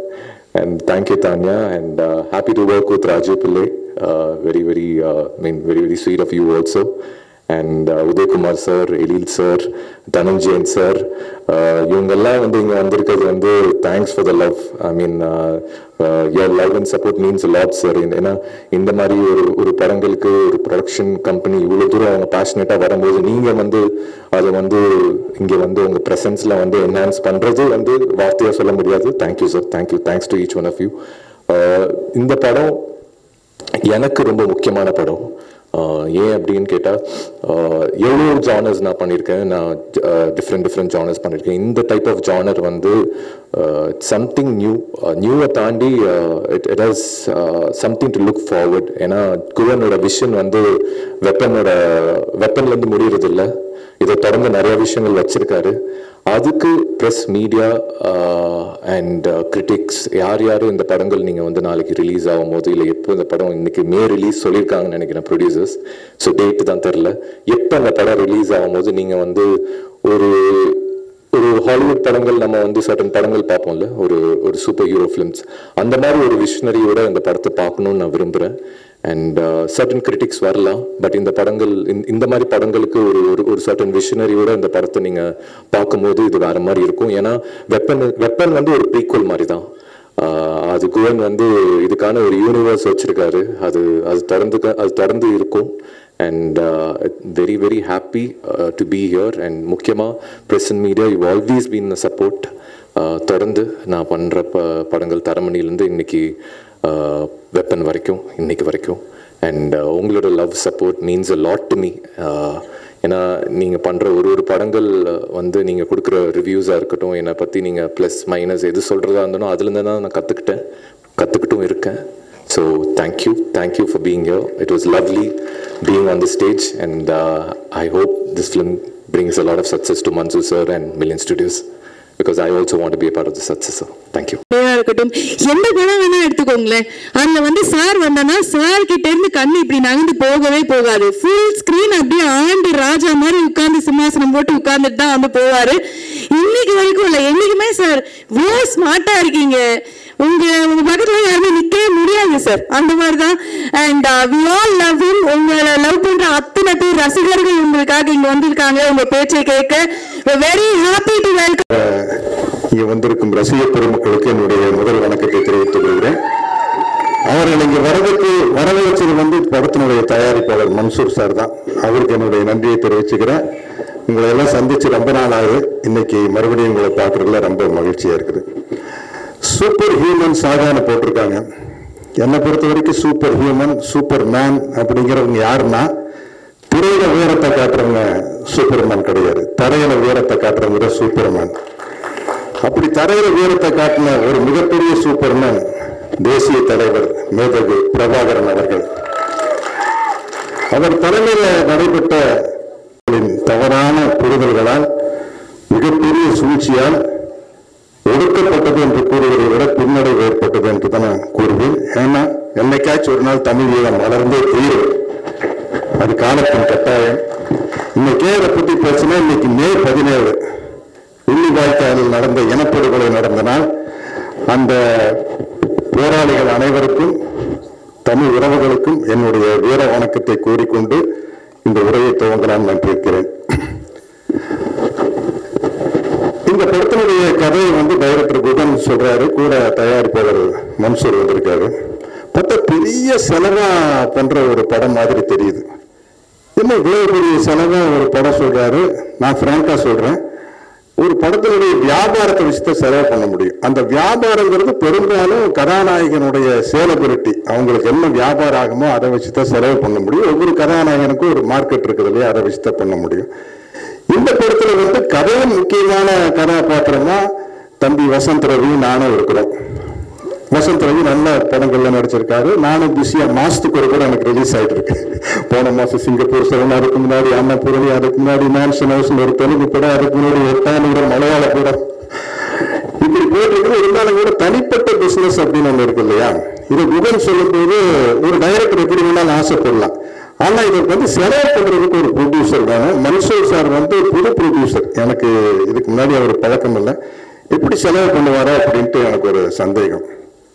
And thank you, Tanya, and uh, happy to work with Raju Pillai. Uh, very, very, uh, I mean, very, very sweet of you also. And uh, Uday Kumar sir, Elil sir, Dhananjayan sir, uh, இவங்கெல்லாம் வந்து இங்கே வந்திருக்கிறது வந்து thanks for the love I mean your love and support means lot sir ஏன்னா இந்த மாதிரி ஒரு ஒரு படங்களுக்கு ஒரு ப்ரொடக்ஷன் கம்பெனி இவ்வளோ தூரம் அவங்க பேஷனேட்டாக வரும்போது நீங்கள் வந்து அதை வந்து இங்கே வந்து உங்கள் ப்ரெசன்ஸில் வந்து என்ஹான்ஸ் பண்ணுறது வந்து வார்த்தையாக சொல்ல முடியாது thank you sir thank you thanks to each one of you இந்த படம் எனக்கு ரொம்ப முக்கியமான படம் ஆஹ் ஏன் அப்படின்னு கேட்டால் எவ்வளோ ஜானர்ஸ் நான் பண்ணியிருக்கேன் நான் டிஃப்ரெண்ட் டிஃப்ரெண்ட் ஜானர்ஸ் பண்ணியிருக்கேன் இந்த டைப் ஆஃப் ஜானர் வந்து சம்திங் நியூ நியூவை தாண்டி it it has something to look forward ஏன்னா குவனோட விஷன் வந்து வெப்பனோட வெப்பன்லேருந்து முடியறது இல்லை இதை தொடர்ந்து நிறைய விஷயங்கள் வச்சிருக்காரு அதுக்கு ப்ரெஸ் மீடியா அண்ட் கிரிட்டிக்ஸ் யார் யார் இந்த படங்கள் நீங்கள் வந்து நாளைக்கு ரிலீஸ் ஆகும் போது இல்லை எப்போ இந்த படம் இன்னைக்கு மே ரிலீஸ் சொல்லியிருக்காங்கன்னு நினைக்கிறேன் ப்ரொடியூசர்ஸ் ஸோ டேட்டு தான் தெரில எப்போ அந்த படம் ரிலீஸ் ஆகும் போது நீங்கள் வந்து ஒரு ஒரு ஹாலிவுட் படங்கள் நம்ம வந்து சர்டன் படங்கள் பார்ப்போம்ல ஒரு ஒரு சூப்பர் ஹீரோ ஃபிலிம்ஸ் அந்த மாதிரி ஒரு விஷனரியோட இந்த படத்தை பார்க்கணும்னு நான் விரும்புகிறேன் அண்ட் சர்டன் கிரிட்டிக்ஸ் வரலாம் பட் இந்த படங்கள் இந்த- இந்த மாதிரி படங்களுக்கு ஒரு ஒரு ஒரு சர்டன் விஷனரியோட இந்த படத்தை நீங்கள் பார்க்கும்போது இது வேற மாதிரி இருக்கும் ஏன்னா வெப்பன் வெப்பன் வந்து ஒரு ப்ரீக்குவல் மாதிரி தான் ஆஹ் அது குவன் வந்து இதுக்கான ஒரு யூனிவர்ஸ் வச்சிருக்காரு அது அது தொடர்ந்து அது தொடர்ந்து இருக்கும் and very very happy to be here and முக்கியமாக present media you always been support தொடர்ந்து நான் பண்ணுற ப படங்கள் தரமணிலேருந்து இன்னைக்கு வெப்பன் வரைக்கும் இன்னைக்கு வரைக்கும் அண்ட் உங்களோட love support means a lot to me ஏன்னா நீங்கள் பண்ணுற ஒரு ஒரு படங்கள் வந்து நீங்கள் கொடுக்குற ரிவ்யூஸாக இருக்கட்டும் என்னை பற்றி நீங்கள் ப்ளஸ் மைனஸ் எது சொல்கிறதா இருந்தாலும் அதுலேருந்து தான் நான் கற்றுக்கிட்டேன் கற்றுக்கிட்டும் இருக்கேன் so thank you thank you for being here it was lovely being on the stage and I hope this film brings a lot of success to Mansoor sir and Million Studios because I also want to be a part of the success. sir. Thank you. பேரா இருக்கட்டும் எந்த படம் வேணா எடுத்துக்கோங்களேன் அதுல வந்து sir வந்தனா sir கிட்ட இருந்து கண்ணு இப்படி நகர்ந்து போகவே போகாது ஃபுல் ஸ்கிரீன் அப்படியே ஆண்டு ராஜா மாதிரி உட்கார்ந்து சிம்மாசனம் போட்டு உட்கார்ந்துட்டு தான் வந்து போவாரு இன்னைக்கு வரைக்கும் இல்ல என்னைக்குமே சார் இவ்வளோ ஸ்மார்ட்டா இருக்கீங்க உங்க உங்க பக்கத்துல யாருமே நிக்கவே முடியாது சார் அந்த மாதிரி தான் and we all love him உங்களை லவ் பண்ற அத்தனை பேர் ரசிகர்கள் உங்களுக்காக இங்க வந்திருக்காங்க உங்க பேச்சை கேட்க வெரி ஹாப்பி டு வெல்கம் இங்கே வந்திருக்கும் ரசிக பெருமக்களுக்கு என்னுடைய முதல் வணக்கத்தை தெரிவித்துக் கொள்கிறேன் அவர்கள் இங்கே வரதுக்கு வரவழைச்சது வந்து படத்தினுடைய தயாரிப்பாளர் மன்சூர் சார் தான் அவருக்கு என்னுடைய நன்றியை தெரிவிச்சுக்கிறேன் உங்களை எல்லாம் சந்திச்சு ரொம்ப நாள் ஆகுது இன்னைக்கு மறுபடியும் உங்களை பார்க்கறதுல ரொம்ப மகிழ்ச்சியா இருக்குது சூப்பர் ஹியூமன் சாகான்னு போட்டிருக்காங்க என்னை பொறுத்த வரைக்கும் சூப்பர் ஹியூமன் சூப்பர் மேன் அப்படிங்கிறவங்க யாருன்னா திரையில உயரத்தை காட்டுறவங்க சூப்பர்மேன் கிடையாது தரையில உயரத்தை காட்டுறவங்க தான் சூப்பர்மேன் அப்படி தரையில உயரத்தை காட்டின ஒரு மிகப்பெரிய சூப்பர்மேன் தேசிய தலைவர் மேதகு பிரபாகரன் அவர்கள் அவர் தலைமையில நடைபெற்ற தவறான புரிதல்களால் மிகப்பெரிய சூழ்ச்சியால் ஒடுக்கப்பட்டது என்று கூறுவதை விட பின்னடைவு ஏற்பட்டது என்று தான் நான் கூறுவேன் ஏன்னா என்னைக்காச்சும் ஒரு நாள் தமிழ் ஈழம் வளர்ந்தே தீரும் அது காலத்தின் கட்டாயம் இன்னைக்கே அதை பத்தி பேசினா இன்னைக்கு மே பதினேழு உள்ளி வாய்க்காலில் நடந்த இனப்படுகொலை நடந்த நாள் அந்த போராளிகள் அனைவருக்கும் தமிழ் உறவுகளுக்கும் என்னுடைய வீர வணக்கத்தை கூறிக்கொண்டு இந்த உரையை துவங்கலாம் நான் கேட்கிறேன் இந்த படத்தினுடைய கதையை வந்து டைரக்டர் குகன் சொல்றாரு கூட தயாரிப்பாளர் மன்சூர் வந்திருக்காரு பார்த்தா பெரிய செலவா பண்ற ஒரு படம் மாதிரி தெரியுது என்ன இவ்வளவு பெரிய செலவா ஒரு படம் சொல்றாரு நான் பிராங்கா சொல்றேன் ஒரு படத்தினுடைய வியாபாரத்தை வச்சுதான் செலவு பண்ண முடியும் அந்த வியாபாரங்கிறது பெரும்பாலும் கதாநாயகனுடைய சேலபிலிட்டி அவங்களுக்கு என்ன வியாபாரம் ஆகுமோ அதை வச்சு தான் செலவு பண்ண முடியும் ஒவ்வொரு கதாநாயகனுக்கும் ஒரு மார்க்கெட் இருக்குது இல்லையா அதை வச்சு தான் பண்ண முடியும் இந்த படத்துல வந்து கதையின் முக்கியமான கதாபாத்திரமா தம்பி வசந்த் ரவி நானும் இருக்கிறோம் வசந்த் ரவி நல்ல படங்கள்ல நடிச்சிருக்காரு நானும் பிஸியா மாசத்துக்கு ஒரு கூட எனக்கு ரிலீஸ் ஆயிட்டு இருக்கு போன மாசம் சிங்கப்பூர் சிவன் அதுக்கு முன்னாடி அன்னபூரணி அதுக்கு முன்னாடி மேன்ஷன் ஹவுஸ் ஒரு தெலுங்கு படம் அதுக்கு முன்னாடி எட்டானூர் மலையாள படம் இப்படி போயிட்டு இருக்குது இருந்தாலும் கூட தனிப்பட்ட பிசினஸ் அப்படின்னு ஒண்ணு இருக்கு இல்லையா இது குகன் சொல்லும்போது ஒரு டைரக்டர் எப்படி வேணாலும் ஆசைப்படலாம் ஆனா இதுக்கு வந்து செலவு பண்றதுக்கு ஒரு ப்ரொடியூசர் வேணும் மன்சூர் சார் வந்து புது ப்ரொடியூசர் எனக்கு இதுக்கு முன்னாடி அவர் பழக்கம் இல்லை எப்படி செலவு பண்ணுவாரோ அப்படின்ட்டு எனக்கு ஒரு சந்தேகம்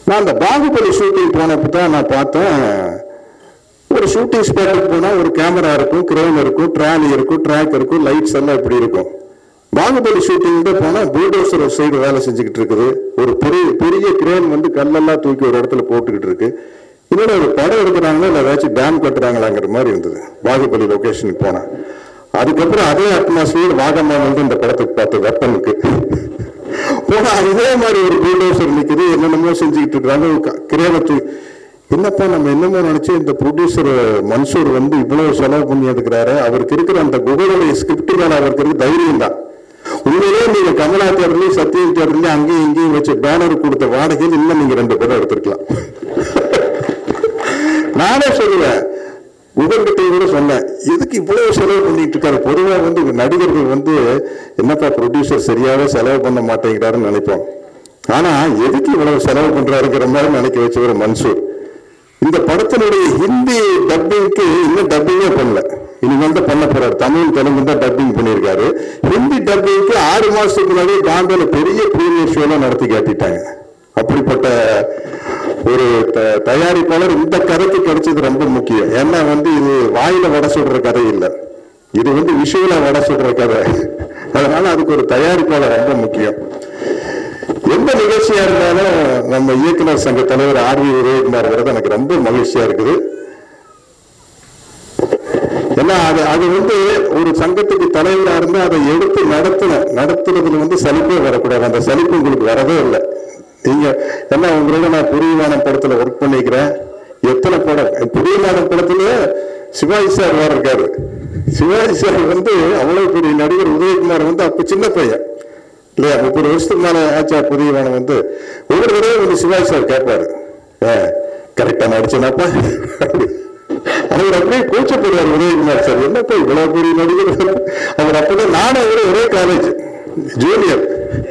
நான் அந்த பாகுபலி ஷூட்டிங் போனப்போ தான் நான் பார்த்தேன் ஒரு ஷூட்டிங் ஸ்பாட்டுக்கு போனால் ஒரு கேமரா இருக்கும் கிரேன் இருக்கும் ட்ராலி இருக்கும் ட்ராக் இருக்கும் லைட்ஸ் எல்லாம் இப்படி இருக்கும் பாகுபலி ஷூட்டிங் தான் போனால் புல்டோசர் ஒரு சைடு வேலை செஞ்சுக்கிட்டு இருக்குது ஒரு பெரிய பெரிய கிரேன் வந்து கல்லெல்லாம் தூக்கி ஒரு இடத்துல போட்டுக்கிட்டு இருக்கு இன்னொன்று ஒரு படம் எடுக்கிறாங்களா இல்லை ஏதாச்சும் டேம் கட்டுறாங்களாங்கிற மாதிரி இருந்தது பாகுபலி லொகேஷனுக்கு போனேன் அதுக்கப்புறம் அதே அட்மாஸ்பியர் வாகமான் வந்து இந்த படத்துக்கு பார்த்து வெப்பனுக்கு போனா இதே மாதிரி ஒரு புல்டோசர் நிக்குது என்னென்னமோ செஞ்சுக்கிட்டு இருக்காங்க கிரேவத்து என்னப்பா நம்ம என்னமோ நினைச்சு இந்த ப்ரொடியூசர் மன்சூர் வந்து இவ்வளவு செலவு பண்ணி எடுக்கிறாரு அவருக்கு இருக்கிற அந்த குகனுடைய ஸ்கிரிப்ட் மேல அவருக்கு இருக்கிற தைரியம் தான் உண்மையிலே நீங்க கமலா தேட்டர்லயும் சத்யம் தேட்டர்லயும் அங்கேயும் இங்கேயும் வச்சு பேனர் கொடுத்த வாடகையில் இன்னும் நீங்க ரெண்டு படம் எடுத்திருக்கலாம் நானே சொல்லுவேன் உங்கள்கிட்ட கூட சொன்னேன் எதுக்கு இவ்வளவு செலவு பண்ணிட்டு இருக்காரு பொதுவா வந்து நடிகர்கள் வந்து என்னப்பா ப்ரொடியூசர் சரியாவே செலவு பண்ண மாட்டேங்கிறாருன்னு நினைப்போம் ஆனா எதுக்கு இவ்வளவு செலவு பண்றாருங்கிற மாதிரி நினைக்க வச்சவர் மன்சூர் இந்த படத்தினுடைய ஹிந்தி டப்பிங்க்கு இன்னும் டப்பிங்கே பண்ணல இனிமேல் தான் பண்ண போறாரு தமிழ் தெலுங்கு தான் டப்பிங் பண்ணியிருக்காரு ஹிந்தி டப்பிங்க்கு ஆறு மாசத்துக்கு முன்னாடி பாம்பேல பெரிய ப்ரீமியர் ஷோலாம் நடத்தி காட்டிட்டாங்க அப்படிப்பட்ட ஒரு த- தயாரிப்பாளர் இந்த கதைக்கு கிடைச்சது ரொம்ப முக்கியம் ஏன்னா வந்து இது வாயில வடை சுடுற கதை இல்லை இது வந்து விஷுவலா வடை சுடுற கதை அதனால அதுக்கு ஒரு தயாரிப்பாளர் ரொம்ப முக்கியம் எந்த நிகழ்ச்சியா இருந்தாலும் நம்ம இயக்குனர் சங்க தலைவர் ஆர் வி உதயகுமார் வரது எனக்கு ரொம்ப மகிழ்ச்சியா இருக்குது ஏன்னா அது அது வந்து ஒரு சங்கத்துக்கு தலைவரா இருந்தா அதை எடுத்து நடத்தணும் நடத்துறதுல வந்து சலிப்பே வரக்கூடாது அந்த சலிப்பு உங்களுக்கு வரவே இல்லை நீங்க ஏன்னா உங்களோட நான் புரியவானம் படத்துல ஒர்க் பண்ணிக்கிறேன் எத்தனை படம் புரியவானம் படத்துல சிவாஜி சார் வேற இருக்காரு சிவாஜி சார் வந்து அவ்வளவு பெரிய நடிகர் உதயகுமார் வந்து அப்ப சின்ன பையன் இல்லையா முப்பது வருஷத்துக்கு மேல ஆச்சா புதியவன் வந்து ஒவ்வொரு தடவை வந்து சிவாஜி சார் கேட்பாரு ஏ கரெக்டா நடிச்சனாப்பா அவர் அப்படியே கூச்சப்படுவார் உதயகுமார் சார் என்னப்பா இவ்வளவு பெரிய நடிகர் அவர் அப்பதான் நானும் அவரு ஒரே காலேஜ் ஜூனியர்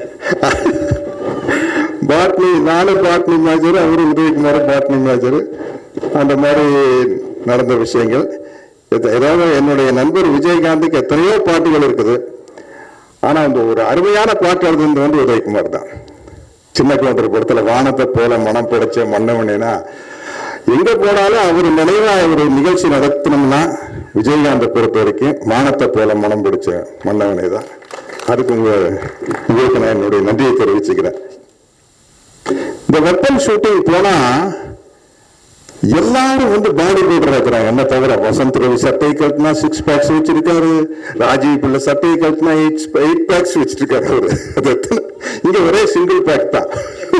பாட்னி நானும் பாட்னி மேஜர் அவரு உதயகுமார் பாட்னி மேஜர் அந்த மாதிரி நடந்த விஷயங்கள் இது- ஏதாவது என்னுடைய நண்பர் விஜயகாந்துக்கு எத்தனையோ பாட்டுகள் இருக்குது ஆனா அந்த ஒரு அருமையான பாட்டு எழுதுனது வந்து உதயகுமார் தான் சின்ன கவுண்டர் படத்துல வானத்தை போல மனம் படைச்ச மன்னவனேனா எங்க போனாலும் அவர் நினைவா ஒரு நிகழ்ச்சி நடத்தினோம்னா விஜயகாந்தை பொறுத்த வரைக்கும் வானத்தை போல மனம் பிடிச்ச மன்னவனே தான் அதுக்கு உங்க உங்களுக்கு நான் என்னுடைய நன்றியை தெரிவிச்சுக்கிறேன் இந்த வெப்பன் ஷூட்டிங் போனா எல்லாரும் வந்து பாடி பில்டர் இருக்கிறாங்க என்ன தவிர வசந்த் ரவி சட்டையை கட்டினா சிக்ஸ் பேக்ஸ் வச்சிருக்காரு ராஜீவ் பிள்ளை சட்டையை கட்டினா எயிட் எயிட் பேக்ஸ் வச்சிருக்காரு அவரு அது எத்தனை- இங்க ஒரே சிங்கிள் பேக் தான்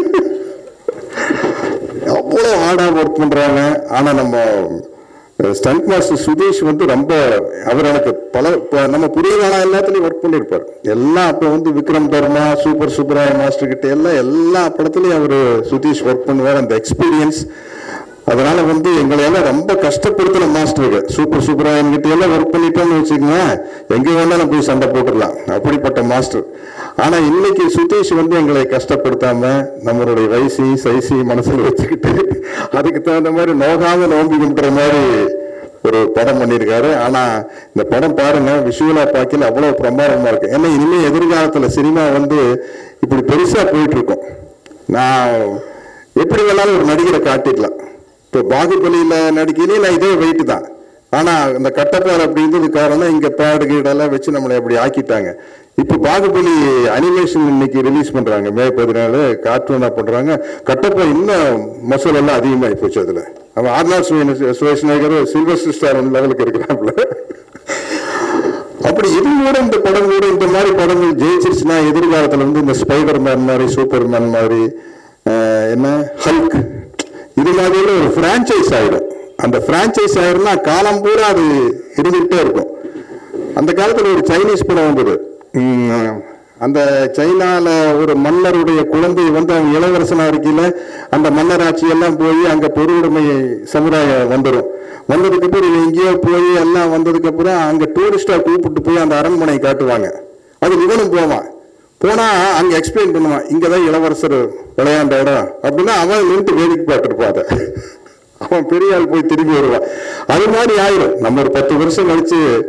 அவ்வளோ ஹார்டா ஒர்க் பண்றாங்க ஆனா நம்ம ஸ்டண்ட் மாஸ்டர் சுதீஷ் வந்து ரொம்ப அவர் எனக்கு பல ப- நம்ம புரியவானா எல்லாத்துலயும் ஒர்க் பண்ணியிருப்பார் எல்லாம் அப்போ வந்து விக்ரம் தர்மா சூப்பர் சுப்பராய மாஸ்டர் கிட்ட எல்லாம் எல்லா படத்துலயும் அவர் சுதீஷ் ஒர்க் பண்ணுவார் அந்த எக்ஸ்பீரியன்ஸ் அதனால வந்து எங்களை எல்லாம் ரொம்ப கஷ்டப்படுத்தின மாஸ்டருக்கு சூப்பர் சூப்பராயன் கிட்ட எல்லாம் ஒர்க் பண்ணிட்டோம்னு வச்சுக்கோங்க எங்க வேணாலும் போய் சண்டை போட்டுடலாம் அப்படிப்பட்ட மாஸ்டர் ஆனா இன்னைக்கு சுதீஷ் வந்து எங்களை கஷ்டப்படுத்தாம நம்மளுடைய வயசு சைசி மனசுல வச்சுக்கிட்டு அதுக்கு தகுந்த மாதிரி நோகாம நோம்பி கும்பிடுற மாதிரி ஒரு படம் பண்ணியிருக்காரு ஆனா இந்த படம் பாருங்க விஷுவலா பார்க்கல அவ்வளவு பிரமாதமா இருக்கு ஏன்னா இனிமே எதிர்காலத்துல சினிமா வந்து இப்படி பெருசா போயிட்டு இருக்கும் நான் எப்படி வேணாலும் ஒரு நடிகரை காட்டிடலாம் இப்போ பாகுபலியில நடிக்கையிலே நான் இதே வெயிட் தான் ஆனா இந்த கட்டப்பால் அப்படிங்கிறது காரணம் இங்க பேடு கீடெல்லாம் வச்சு நம்மளை அப்படி ஆக்கிட்டாங்க இப்போ பாகுபலி அனிமேஷன் இன்னைக்கு ரிலீஸ் பண்றாங்க மே பதினாலு கார்ட்டூனா பண்றாங்க கட்டப்பா இன்னும் மசூல் எல்லாம் அதிகமாகி போச்சு அதுல அவன் ஆர்னால்ட் சுரேஷ்நகர் சில்வர் ஸ்டார் லெவலுக்கு இருக்கிறாப்புல அப்படி இது கூட இந்த படம் கூட இந்த மாதிரி படங்கள் ஜெயிச்சிருச்சுன்னா எதிர்காலத்துல வந்து இந்த ஸ்பைடர் மேன் மாதிரி சூப்பர் மேன் மாதிரி அஹ், என்ன ஹல்க் இது மாதிரி ஒரு பிரான்ச்சைஸ் ஆயிடும் அந்த பிரான்ச்சைஸ் ஆயிருந்தா காலம் பூரா அது இருந்துகிட்டே இருக்கும் அந்த காலத்துல ஒரு சைனீஸ் படம் வந்தது உம், அந்த சைனால ஒரு மன்னருடைய குழந்தை வந்து அவங்க இளவரசனா இருக்கையில அந்த மன்னர் ஆட்சி எல்லாம் போய் அங்க பொருளுடைமை சமுதாயம் வந்துடும் வந்ததுக்கு அப்புறம் இவன் எங்கேயோ போய் எல்லாம் வந்ததுக்கு அப்புறம் அங்க டூரிஸ்டா கூப்பிட்டு போய் அந்த அரண்மனை காட்டுவாங்க அது இவனும் போவான் போனா அங்க எக்ஸ்பிளைன் பண்ணுவான் இங்கதான் இளவரசர் விளையாண்ட இடம் அப்படின்னா அவன் நின்று வேடிக்கை பார்த்துருப்பான் அதை அவன் பெரிய ஆள் போய் திரும்பி வருவான் அது மாதிரி ஆயிரும் நம்ம ஒரு பத்து வருஷம் கழிச்சு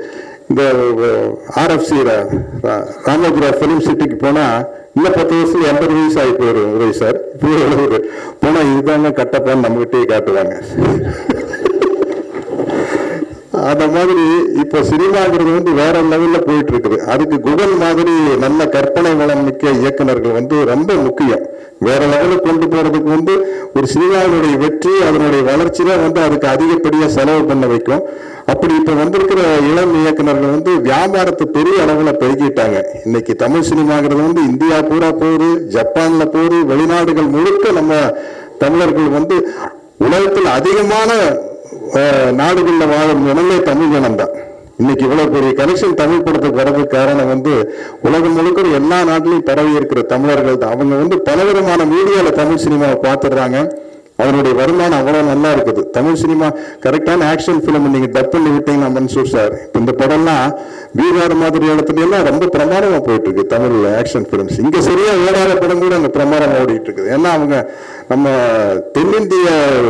இந்த ஆர்எஃப்சி ராமபுரா ஃபிலிம் சிட்டிக்கு போனால் இன்னும் பத்து வருஷத்துல எண்பது வயசு ஆகி போயிடும் உதவி சார் இப்போ எழுபது போனால் இதுதாங்க கட்டப்பான்னு நம்மகிட்டயே காட்டுவாங்க அந்த மாதிரி இப்போ சினிமாங்கிறது வந்து வேற லெவல்ல போயிட்டு இருக்குது அதுக்கு குகன் மாதிரி நல்ல கற்பனை வளம் மிக்க இயக்குனர்கள் வந்து ரொம்ப முக்கியம் வேற லெவலுக்கு கொண்டு போறதுக்கு வந்து ஒரு சினிமாவினுடைய வெற்றி அதனுடைய வளர்ச்சி தான் வந்து அதுக்கு அதிகப்படியா செலவு பண்ண வைக்கும் அப்படி இப்ப வந்திருக்கிற இளம் இயக்குனர்கள் வந்து வியாபாரத்தை பெரிய அளவுல பெருகிட்டாங்க இன்னைக்கு தமிழ் சினிமாங்கிறது வந்து இந்தியா பூரா போகுது ஜப்பான்ல போகுது வெளிநாடுகள் முழுக்க நம்ம தமிழர்கள் வந்து உலகத்தில் அதிகமான அஹ், நாடுகள்ல வாழும் இனமே தமிழ் இனம் தான் இன்னைக்கு இவ்வளவு பெரிய கனெக்ஷன் தமிழ் படத்துக்கு வர்றதுக்கு காரணம் வந்து உலகம் முழுக்க எல்லா நாட்டிலையும் பரவி இருக்கிற தமிழர்கள் தான் அவங்க வந்து பலவிதமான மீடியால தமிழ் சினிமாவை பார்த்துடுறாங்க அதனுடைய வருமானம் அவ்வளவு நல்லா இருக்குது தமிழ் சினிமா கரெக்டான ஆக்ஷன் ஃபிலிம் நீங்க டப் பண்ணி விட்டீங்கன்னா மன்சூர் சார் இப்ப இந்த படம்லாம் பீகார் மாதிரி இடத்துல எல்லாம் ரொம்ப பிரமாதமா போயிட்டு இருக்கு தமிழ் ஆக்ஷன் ஃபிலிம்ஸ் இங்க சரியா ஓடாத படம் கூட அங்க பிரமாதம் ஓடிட்டு இருக்குது ஏன்னா அவங்க நம்ம தென்னிந்திய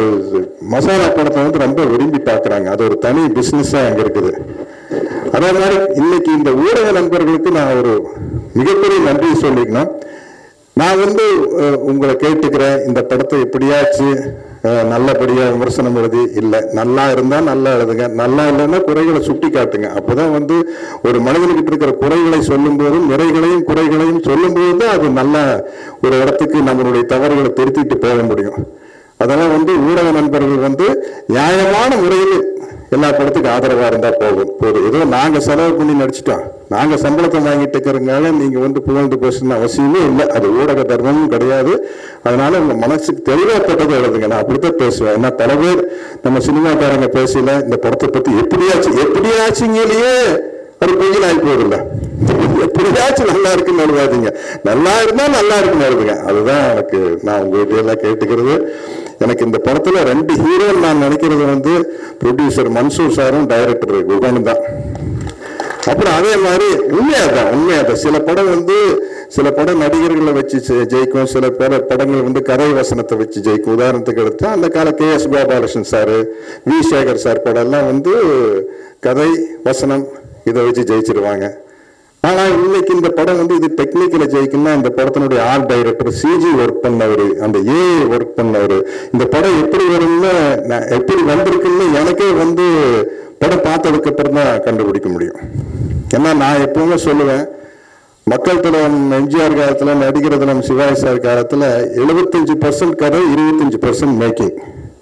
மசாலா படத்தை வந்து ரொம்ப விரும்பி பார்க்கறாங்க அது ஒரு தனி பிசினஸா அங்க இருக்குது அதே மாதிரி இன்னைக்கு இந்த ஊடக நண்பர்களுக்கு நான் ஒரு மிகப்பெரிய நன்றி சொல்லிக்கணும் நான் வந்து அஹ், உங்களை கேட்டுக்கிறேன் இந்த படத்தை எப்படியாச்சு அஹ், நல்லபடியா விமர்சனம் எழுதி இல்லை நல்லா இருந்தா நல்லா எழுதுங்க நல்லா இல்லைன்னா குறைகளை சுட்டி காட்டுங்க அப்போதான் வந்து ஒரு மனிதனுக்கிட்ட இருக்கிற குறைகளை சொல்லும் போதும் நிறைகளையும் குறைகளையும் சொல்லும் போது தான் அது நல்ல ஒரு இடத்துக்கு நம்மளுடைய தவறுகளை திருத்திட்டு போக முடியும் அதெல்லாம் வந்து ஊடக நண்பர்கள் வந்து நியாயமான முறையில் எல்லா படத்துக்கு ஆதரவா இருந்தா போதும் போதும் ஏதோ நாங்க செலவு பண்ணி நடிச்சிட்டோம் நாங்க சம்பளத்தை வாங்கிட்டு இருக்கிறதுனால நீங்க வந்து புகழ்ந்து பேசணும்னு அவசியமே இல்லை அது ஊடக தர்மமும் கிடையாது அதனால உங்க மனசுக்கு தெளிவாப்பட்டதை எழுதுங்க நான் அப்படித்தான் பேசுவேன் ஏன்னா பல பேர் நம்ம சினிமாக்காரங்க பேசல இந்த படத்தை பத்தி எப்படியாச்சும் எப்படியாச்சுங்களையே அது பொய்யில் ஆகி போகுதுல்ல எப்படியாச்சும் நல்லா இருக்குன்னு எழுதாதீங்க நல்லா இருந்தா நல்லா இருக்குன்னு எழுதுங்க அதுதான் எனக்கு நான் உங்ககிட்ட எல்லாம் கேட்டுக்கிறது எனக்கு இந்த படத்துல ரெண்டு ஹீரோ நான் நினைக்கிறது வந்து ப்ரொடியூசர் மன்சூர் சாரும் டைரக்டர் குகனும் தான் அப்புறம் அதே மாதிரி உண்மையாதான் உண்மையாதான் சில படம் வந்து சில படம் நடிகர்களை வச்சு ஜெ- ஜெயிக்கும் சில பேர படங்கள் வந்து கதை வசனத்தை வச்சு ஜெயிக்கும் உதாரணத்துக்கு எடுத்தா அந்த கால K S Gopalakrishnan sir V Sekar sir படம் எல்லாம் வந்து கதை வசனம் இதை வச்சு ஜெயிச்சிருவாங்க ஆனா இன்னைக்கு இந்த படம் வந்து இது டெக்னிக்கல ஜெயிக்கணும்னா இந்த படத்தினுடைய ஆர்ட் டைரக்டர் சிஜி ஒர்க் பண்ணவர் அந்த ஏ ஒர்க் பண்ணவர் இந்த படம் எப்படி வரும்னு நான் எப்படி வந்திருக்குன்னு எனக்கே வந்து படம் பார்த்ததுக்கு அப்புறம் தான் கண்டுபிடிக்க முடியும் ஏன்னா நான் எப்பவுமே சொல்லுவேன் மக்கள் திலம் எம்ஜிஆர் காலத்துல நடிகர் தினம் சிவாஜி சார் காலத்துல எழுபத்தஞ்சு பர்சன்ட் கதை இருபத்தஞ்சு பர்சன்ட் மேக்கிங்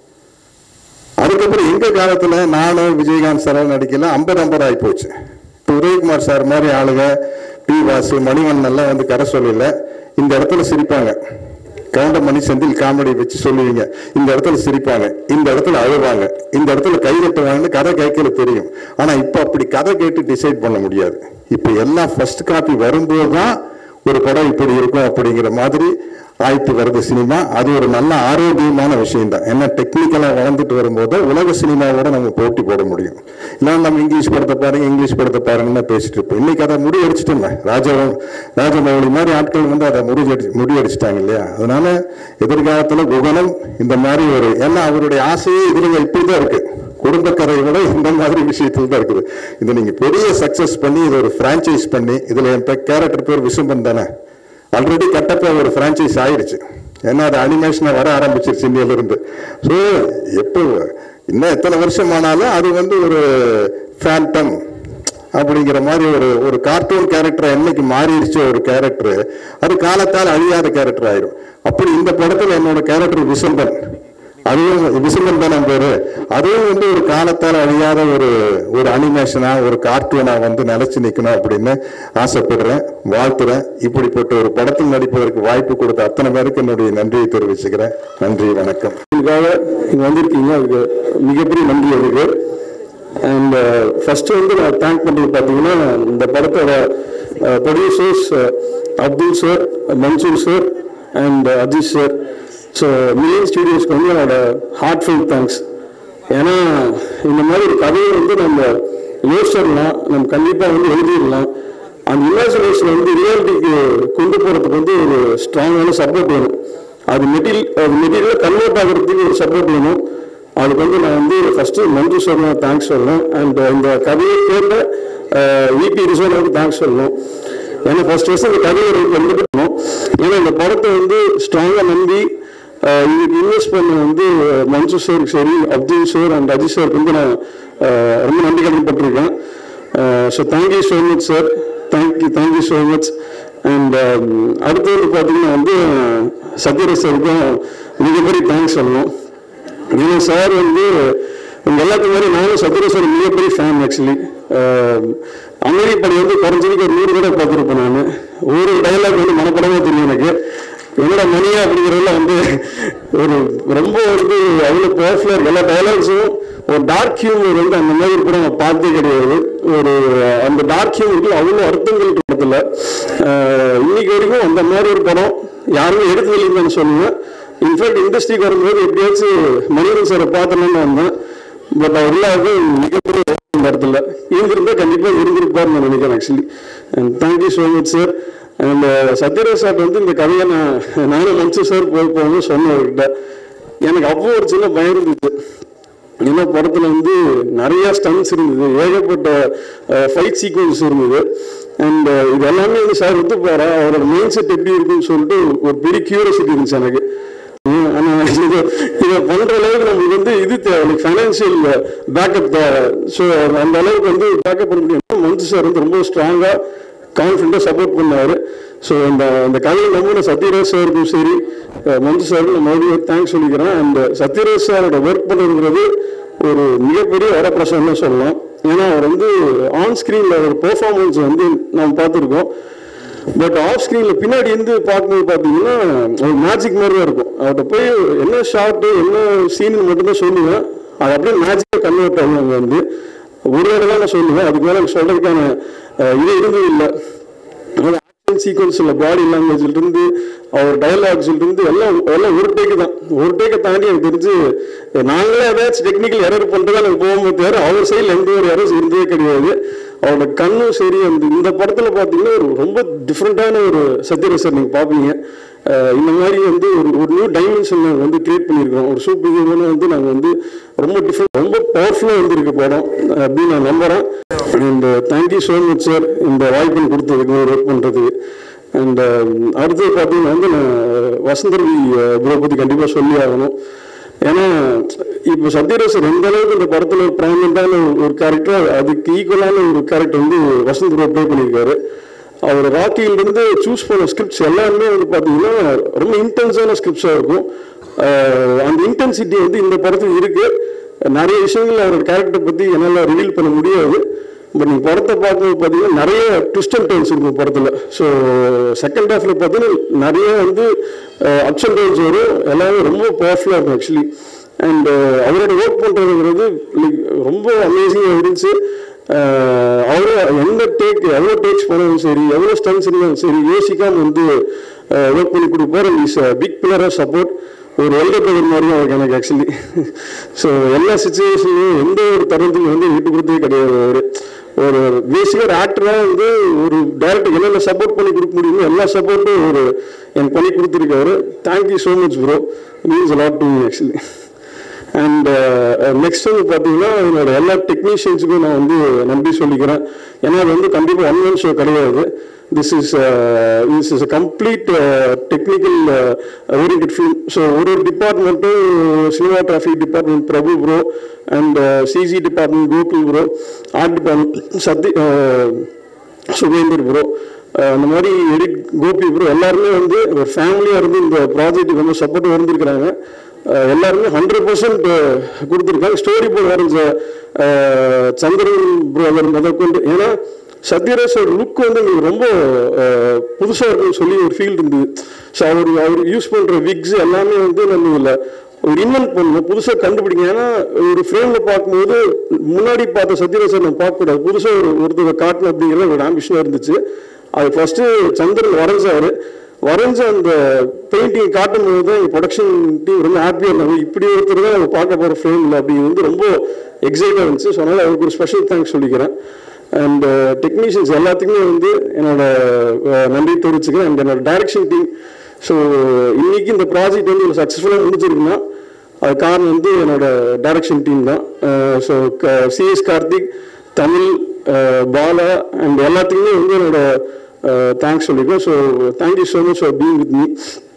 அதுக்கப்புறம் எங்க காலத்துல நானும் விஜயகாந்த் சார் நடிக்கல ஐம்பது ஐம்பது ஆகி போச்சு இப்போ உதயகுமார் சார் மாதிரி ஆளுங்க பி வாசு மணிவண்ணன் எல்லாம் வந்து கரை சொல்லல இந்த இடத்துல சிரிப்பாங்க கவுண்டமணி செந்தில் காமெடி வச்சு சொல்லுவீங்க இந்த இடத்துல சிரிப்பாங்க இந்த இடத்துல அழுவாங்க இந்த இடத்துல கை தட்டுவாங்கன்னு கதை கேட்கல தெரியும் ஆனா இப்போ அப்படி கதை கேட்டு டிசைட் பண்ண முடியாது இப்போ எல்லாம் ஃபர்ஸ்ட் காப்பி வரும்போது தான் ஒரு படம் இப்படி இருக்கும் அப்படிங்கிற மாதிரி ஆயிட்டு வருது சினிமா அது ஒரு நல்ல ஆரோக்கியமான விஷயம் தான் ஏன்னா டெக்னிக்கலாக வளர்ந்துட்டு வரும்போது உலக சினிமாவோட நம்ம போட்டி போட முடியும் இல்லைன்னா நம்ம இங்கிலீஷ் படத்தை பாருங்க இங்கிலீஷ் படத்தை பாருங்கன்னு பேசிட்டு இருப்போம் இன்னைக்கு அதை முறியடிச்சிட்டோம் ராஜ ராஜமௌழி மாதிரி ஆட்கள் வந்து அதை முறியடி முறியடிச்சிட்டாங்க இல்லையா அதனால எதிர்காலத்துல குகனம் இந்த மாதிரி ஒரு ஏன்னா அவருடைய ஆசையே இதுல இப்படிதான் இருக்கு குடும்ப கதையை விட இந்த மாதிரி விஷயத்தில் தான் இருக்குது இதை நீங்க பெரிய சக்சஸ் பண்ணி இதை ஒரு பிரான்ச்சைஸ் பண்ணி இதுல என் கேரக்டர் பேர் விசும்பன் தானே ஆல்ரெடி கட்டப்ப ஒரு பிரான்ச்சைஸ் ஆயிடுச்சு ஏன்னா அது அனிமேஷனா வர ஆரம்பிச்சிருச்சு இந்தியில இருந்து ஸோ எப்போ இன்னும் எத்தனை வருஷம் ஆனாலும் அது வந்து ஒரு ஃபேண்டம் அப்படிங்கிற மாதிரி ஒரு ஒரு கார்ட்டூன் கேரக்டர் என்னைக்கு மாறிடுச்சோ ஒரு கேரக்டர் அது காலத்தால் அழியாத கேரக்டர் ஆயிரும் அப்படி இந்த படத்துல என்னோட கேரக்டர் விசம்பன் அதுவும் விசும்பன் தான் பேரு அதுவும் வந்து ஒரு காலத்தால் அழியாத ஒரு ஒரு அனிமேஷனா ஒரு கார்ட்டூனா வந்து நிலைச்சு நிக்கணும் அப்படின்னு ஆசைப்படுறேன் வாழ்த்துறேன் இப்படிப்பட்ட ஒரு படத்தில் நடிப்பதற்கு வாய்ப்பு கொடுத்த அத்தனை பேருக்கு என்னுடைய நன்றியை தெரிவிச்சுக்கிறேன் நன்றி வணக்கம் இதுக்காக இங்க வந்திருக்கீங்க அதுக்கு மிகப்பெரிய நன்றி அதுக்கு அண்ட் ஃபர்ஸ்ட் வந்து நான் தேங்க் பண்றது பார்த்தீங்கன்னா இந்த படத்தோட producers Abdul sir Mansoor sir and Ajith sir so million ஸ்டுடியோஸ்க்கு வந்து என்னோட ஹார்ட்ஃபுல் தேங்க்ஸ் ஏன்னா இந்த மாதிரி ஒரு கதையை வந்து நம்ம யோசிச்சிடலாம் நம்ம கண்டிப்பாக வந்து எழுதிடலாம் அந்த இமேஜினேஷன் வந்து ரியாலிட்டிக்கு கொண்டு போகிறதுக்கு வந்து ஒரு ஸ்ட்ராங்கான சப்போர்ட் வேணும் அது மெட்டீரியல் அது மெட்டீரியல் கன்வெர்ட் ஆகிறதுக்கு ஒரு சப்போர்ட் வேணும் அதுக்கு வந்து நான் வந்து ஃபர்ஸ்ட் மஞ்சு சொன்ன தேங்க்ஸ் சொல்லணும் அண்ட் இந்த கதையை கேட்ட விபி ரிசோனுக்கு தேங்க்ஸ் சொல்லணும் ஏன்னா ஃபர்ஸ்ட் ஃபர்ஸ்ட் இந்த கதையை வந்து பண்ணணும் ஏன்னா இந்த படத்தை வந்து ஸ்ட்ராங்காக நம்பி ஆஹ் இதுக்கு இன்வெஸ்ட் பண்ண வந்து மன்சு சாருக்கு சரி அப்துல் சார் அண்ட் அஜித் சாருக்கு வந்து நான் ஆஹ் ரொம்ப நன்றி கடன்பட்டிருக்கேன் so thank you so much sir thank you thank you so much and அடுத்து வந்து பார்த்தீங்கன்னா வந்து சத்யராஜ் சாருக்கும் மிகப்பெரிய தேங்க்ஸ் சொல்லணும் ஏன்னா சார் வந்து உங்க எல்லாத்துக்கும் மாதிரி நானும் சத்யராஜ் சார் மிகப்பெரிய ஃபேன் ஆக்சுவலி அமெரிக்க படி வந்து குறைஞ்சதுக்கு ஒரு நூறு கூட பார்த்துருப்பேன் நான் ஒரு டைலாக் வந்து மனப்படமாக தெரியும் எனக்கு என்னோட மணியா அப்படிங்கிறதுல வந்து ஒரு ரொம்ப வந்து அவ்வளோ பவர்ஃபுல்லாக இருக்கு எல்லா டைலாக்ஸும் ஒரு டார்க் ஹியூமர் வந்து அந்த மாதிரி கூட நான் பார்த்தே கிடையாது ஒரு அந்த டார்க் ஹியூமருக்கு அவ்வளோ அர்த்தங்கள் இருக்கு படத்துல ஆஹ் இன்னைக்கு வரைக்கும் அந்த மாதிரி ஒரு படம் யாருமே எடுத்து வெளியிடன்னு சொல்லுவேன் இன்ஃபேக்ட் இண்டஸ்ட்ரிக்கு வரும்போது எப்படியாச்சும் மணிவன் சாரை பார்த்தணும்னு வந்தேன் பட் அவர் இல்லாத மிகப்பெரிய இந்த இடத்துல இருந்திருந்தா கண்டிப்பாக இருந்திருப்பார்னு நான் நினைக்கிறேன் actually and thank you so much sir and Sathyaraj sir வந்து இந்த கதையை நான் நானும் மன்சு சார் போய் போகணும்னு சொன்னேன் அவர்கிட்ட எனக்கு அப்போ ஒரு சின்ன பயம் இருந்துச்சு ஏன்னா படத்துல வந்து நிறைய ஸ்டன்ஸ் இருந்தது ஏகப்பட்ட ஃபைட் சீக்வன்ஸ் இருந்தது அண்ட் இது எல்லாமே வந்து சார் ஒத்து போறா அவரோட மெயின் செட் எப்படி இருக்குன்னு சொல்லிட்டு ஒரு பெரிய கியூரியாசிட்டி இருந்துச்சு எனக்கு ஏன், ஆனா இது இதை பண்ற அளவுக்கு நம்மளுக்கு வந்து இது தேவை ஃபைனான்சியல் பேக்கப் தேவை ஸோ அந்த அளவுக்கு வந்து பேக்கப் பண்ண முடியும் மஞ்சு சார் வந்து ரொம்ப ஸ்ட்ராங்கா கான்ஃபிடண்டாக சப்போர்ட் பண்ணாரு ஸோ இந்த இந்த கதையை நம்பின சத்யராஜ் சாருக்கும் சரி அஹ் மஞ்சு சாருக்கும் நான் மறுபடியும் தேங்க்ஸ் சொல்லிக்கிறேன் அண்ட் சத்யராஜ் சாரோட ஒர்க் பண்ணுறது ஒரு மிகப்பெரிய வரப்பிரசாதம்னு சொல்லலாம் ஏன்னா அவர் வந்து ஆன் ஸ்க்ரீனில் ஒரு பெர்ஃபார்மன்ஸ் வந்து நம்ம பார்த்துருக்கோம் பட் ஆஃப் ஸ்க்ரீனில் பின்னாடி இருந்து பார்க்கும்போது பார்த்தீங்கன்னா ஒரு மேஜிக் மாதிரி தான் இருக்கும் அவர்கிட்ட போய் என்ன ஷார்ட்டு என்ன சீன் மட்டும்தான் சொல்லுவேன் அது அப்படியே மேஜிக்காக கன்வெர்ட் ஆகும் அங்கே வந்து ஒரு இடம் தான் நான் சொல்லுவேன் அதுக்கு மேலே எனக்கு சொல்றதுக்கான அஹ், இது இருந்தது இல்லை ஆக்ஷன் சீக்வன்ஸில் பாடி லாங்குவேஜ்ல இருந்து அவர் டயலாக்ஸ்ல இருந்து எல்லாம் எல்லாம் ஒரு டேக்கு தான் ஒரு டேக்கை தாண்டி எனக்கு தெரிஞ்சு நாங்களே ஏதாச்சும் டெக்னிக்கல் எரர் பண்ணுறதா எனக்கு போகும்போது தவிர அவர் சைடில் எந்த ஒரு எரர்ஸ் இருந்ததே கிடையாது அவரோட கண்ணும் சரி அந்த இந்த படத்தில் பார்த்தீங்கன்னா ஒரு ரொம்ப டிஃப்ரெண்ட்டான ஒரு சத்யராஜ் சார் நீங்கள் பார்ப்பீங்க அஹ் இந்த மாதிரி வந்து ஒரு ஒரு நியூ டைமென்ஷன் நாங்கள் வந்து கிரியேட் பண்ணியிருக்கோம் ஒரு சூப்பர் ஹீரோனை வந்து நாங்கள் வந்து ரொம்ப டிஃப்ரெண்ட் ரொம்ப பவர்ஃபுல்லாக வந்திருக்கு படம் அப்படின்னு நான் நம்புகிறேன் and thank you so much sir இந்த வாய்ப்பு கொடுத்ததுக்கு ஒர்க் பண்ணுறதுக்கு அண்ட் அடுத்தது பார்த்தீங்கன்னா வந்து நான் வசந்தரவி ப்ரோ பற்றி கண்டிப்பாக சொல்லி ஆகணும் ஏன்னா இப்போ சத்யராஜ் சார் எந்த அளவுக்கு இந்த படத்தில் ஒரு ப்ராமினண்டான ஒரு கேரக்டர் அதுக்கு ஈக்குவலான ஒரு கேரக்டர் வந்து வசந்த் ப்ரோ ப்ளே பண்ணியிருக்காரு அவர் ராக்கியிலிருந்து சூஸ் பண்ண ஸ்கிரிப்ட்ஸ் எல்லாமே வந்து பார்த்தீங்கன்னா ரொம்ப இன்டென்ஸான ஸ்கிரிப்ட்ஸாக இருக்கும் அஹ் அந்த இன்டென்சிட்டி வந்து இந்த படத்துக்கு இருக்கு நிறைய விஷயங்கள் அவரோட கேரக்டர் பற்றி என்னால் ரிவீல் பண்ண முடியாது பட் நீங்கள் படத்தை பார்க்கும்போது பார்த்தீங்கன்னா நிறைய ட்விஸ்ட் அண்ட் டர்ன்ஸ் இருக்கும் படத்தில் ஸோ செகண்ட் ஹாஃபில் பார்த்தீங்கன்னா நிறைய வந்து அப்ஸ் அண்ட் டவுன்ஸ் வரும் எல்லாமே ரொம்ப பவர்ஃபுல்லாக இருக்கும் ஆக்சுவலி அண்ட் அவரோட ஒர்க் பண்ணுறதுங்கிறது ரொம்ப அமேசிங்காக இருந்துச்சு அஹ் அவரு எந்த டேக் எவ்வளோ டேக்ஸ் பண்ணாலும் சரி எவ்வளோ ஸ்டன்ஸ் இருந்தாலும் சரி யோசிக்காம வந்து ஒர்க் பண்ணி கொடுப்பாரு is big pillar of support ஒரு எல்டர் பிரதர் மாதிரியும் அவருக்கு எனக்கு ஆக்சுவலி ஸோ எல்லா சுச்சுவேஷன்லையும் எந்த ஒரு தருணத்துலையும் வந்து விட்டு கொடுத்ததே கிடையாது அவர் ஒரு பேசிக்காக ஒரு ஆக்டராக வந்து ஒரு டேரக்டர் என்னென்ன சப்போர்ட் பண்ணி கொடுக்க முடியுமோ எல்லா சப்போர்ட்டும் ஒரு எனக்கு பண்ணி கொடுத்துருக்காரு thank you so much bro means lot to actually and next வந்து பார்த்தீங்கன்னா என்னோட எல்லா டெக்னீஷியன்ஸுக்கும் நான் வந்து நன்றி சொல்லிக்கிறேன் ஏன்னா அது வந்து கண்டிப்பாக ஒன் மேன் ஷோ கிடையாது this is this is complete technical orient film so ஒரு ஒரு டிபார்ட்மெண்ட்டும் cinematography department Prabhu bro and CG department Gokul bro art department Sathi Sugendhar bro அந்த மாதிரி எடிட் கோபி ப்ரோ எல்லாருமே வந்து ஒரு ஃபேமிலியாக இருந்து இந்த ப்ராஜெக்ட்டுக்கு வந்து சப்போர்ட் இருந்திருக்கிறாங்க அஹ் எல்லாருமே ஹண்ட்ரட் பர்சன்ட் கொடுத்துருக்காங்க ஸ்டோரி போர்டு வரைஞ்ச அஹ் சந்திரன் பிரதர் முதற்கொண்டு ஏன்னா சத்யராஜோட லுக் வந்து எங்களுக்கு ரொம்ப புதுசாக இருக்குன்னு சொல்லி ஒரு ஃபீல் இருந்தது ஸோ அவர் அவர் யூஸ் பண்ணுற விக்ஸ் எல்லாமே வந்து நம்ம இதில் ஒரு இன்வென்ட் பண்ணணும் புதுசாக கண்டுபிடிங்க ஏன்னா ஒரு ஃப்ரேமில் பார்க்கும்போது முன்னாடி பார்த்த சத்யராஜ் நம்ம பார்க்கக்கூடாது புதுசாக ஒரு ஒருத்தர் காட்டணும் அப்படிங்கிறது ஒரு ஆம்பிஷனாக இருந்துச்சு அது ஃபர்ஸ்ட் சந்திரன் வரைஞ்சாரு வரைஞ்ச அந்த பெயிண்டிங் காட்டும்போது தான் ப்ரொடக்ஷன் டீம் ரொம்ப ஹாப்பியாக இருந்தாங்க இப்படி ஒருத்தர் தான் நம்ம பார்க்க போகிற ஃப்ரேமில் அப்படி வந்து ரொம்ப எக்ஸைட்டாக இருந்துச்சு ஸோ அதனால் அவருக்கு ஒரு ஸ்பெஷல் தேங்க்ஸ் சொல்லிக்கிறேன் அண்ட் டெக்னீஷியன்ஸ் எல்லாத்துக்குமே வந்து என்னோட அஹ், நன்றி தெரிவிச்சுக்கிறேன் அண்ட் என்னோட டைரக்ஷன் டீம் ஸோ இன்னைக்கு இந்த ப்ராஜெக்ட் வந்து சக்ஸஸ்ஃபுல்லாக முடிஞ்சிருக்குன்னா அது காரணம் வந்து என்னோட டைரக்ஷன் டீம் தான் ஸோ சிஎஸ் கார்த்திக் தமிழ் அஹ், பாலா அண்ட் எல்லாத்துக்குமே வந்து என்னோட தேங்க்ஸ் சொல்லியிருக்கேன் so thank you so much for being with me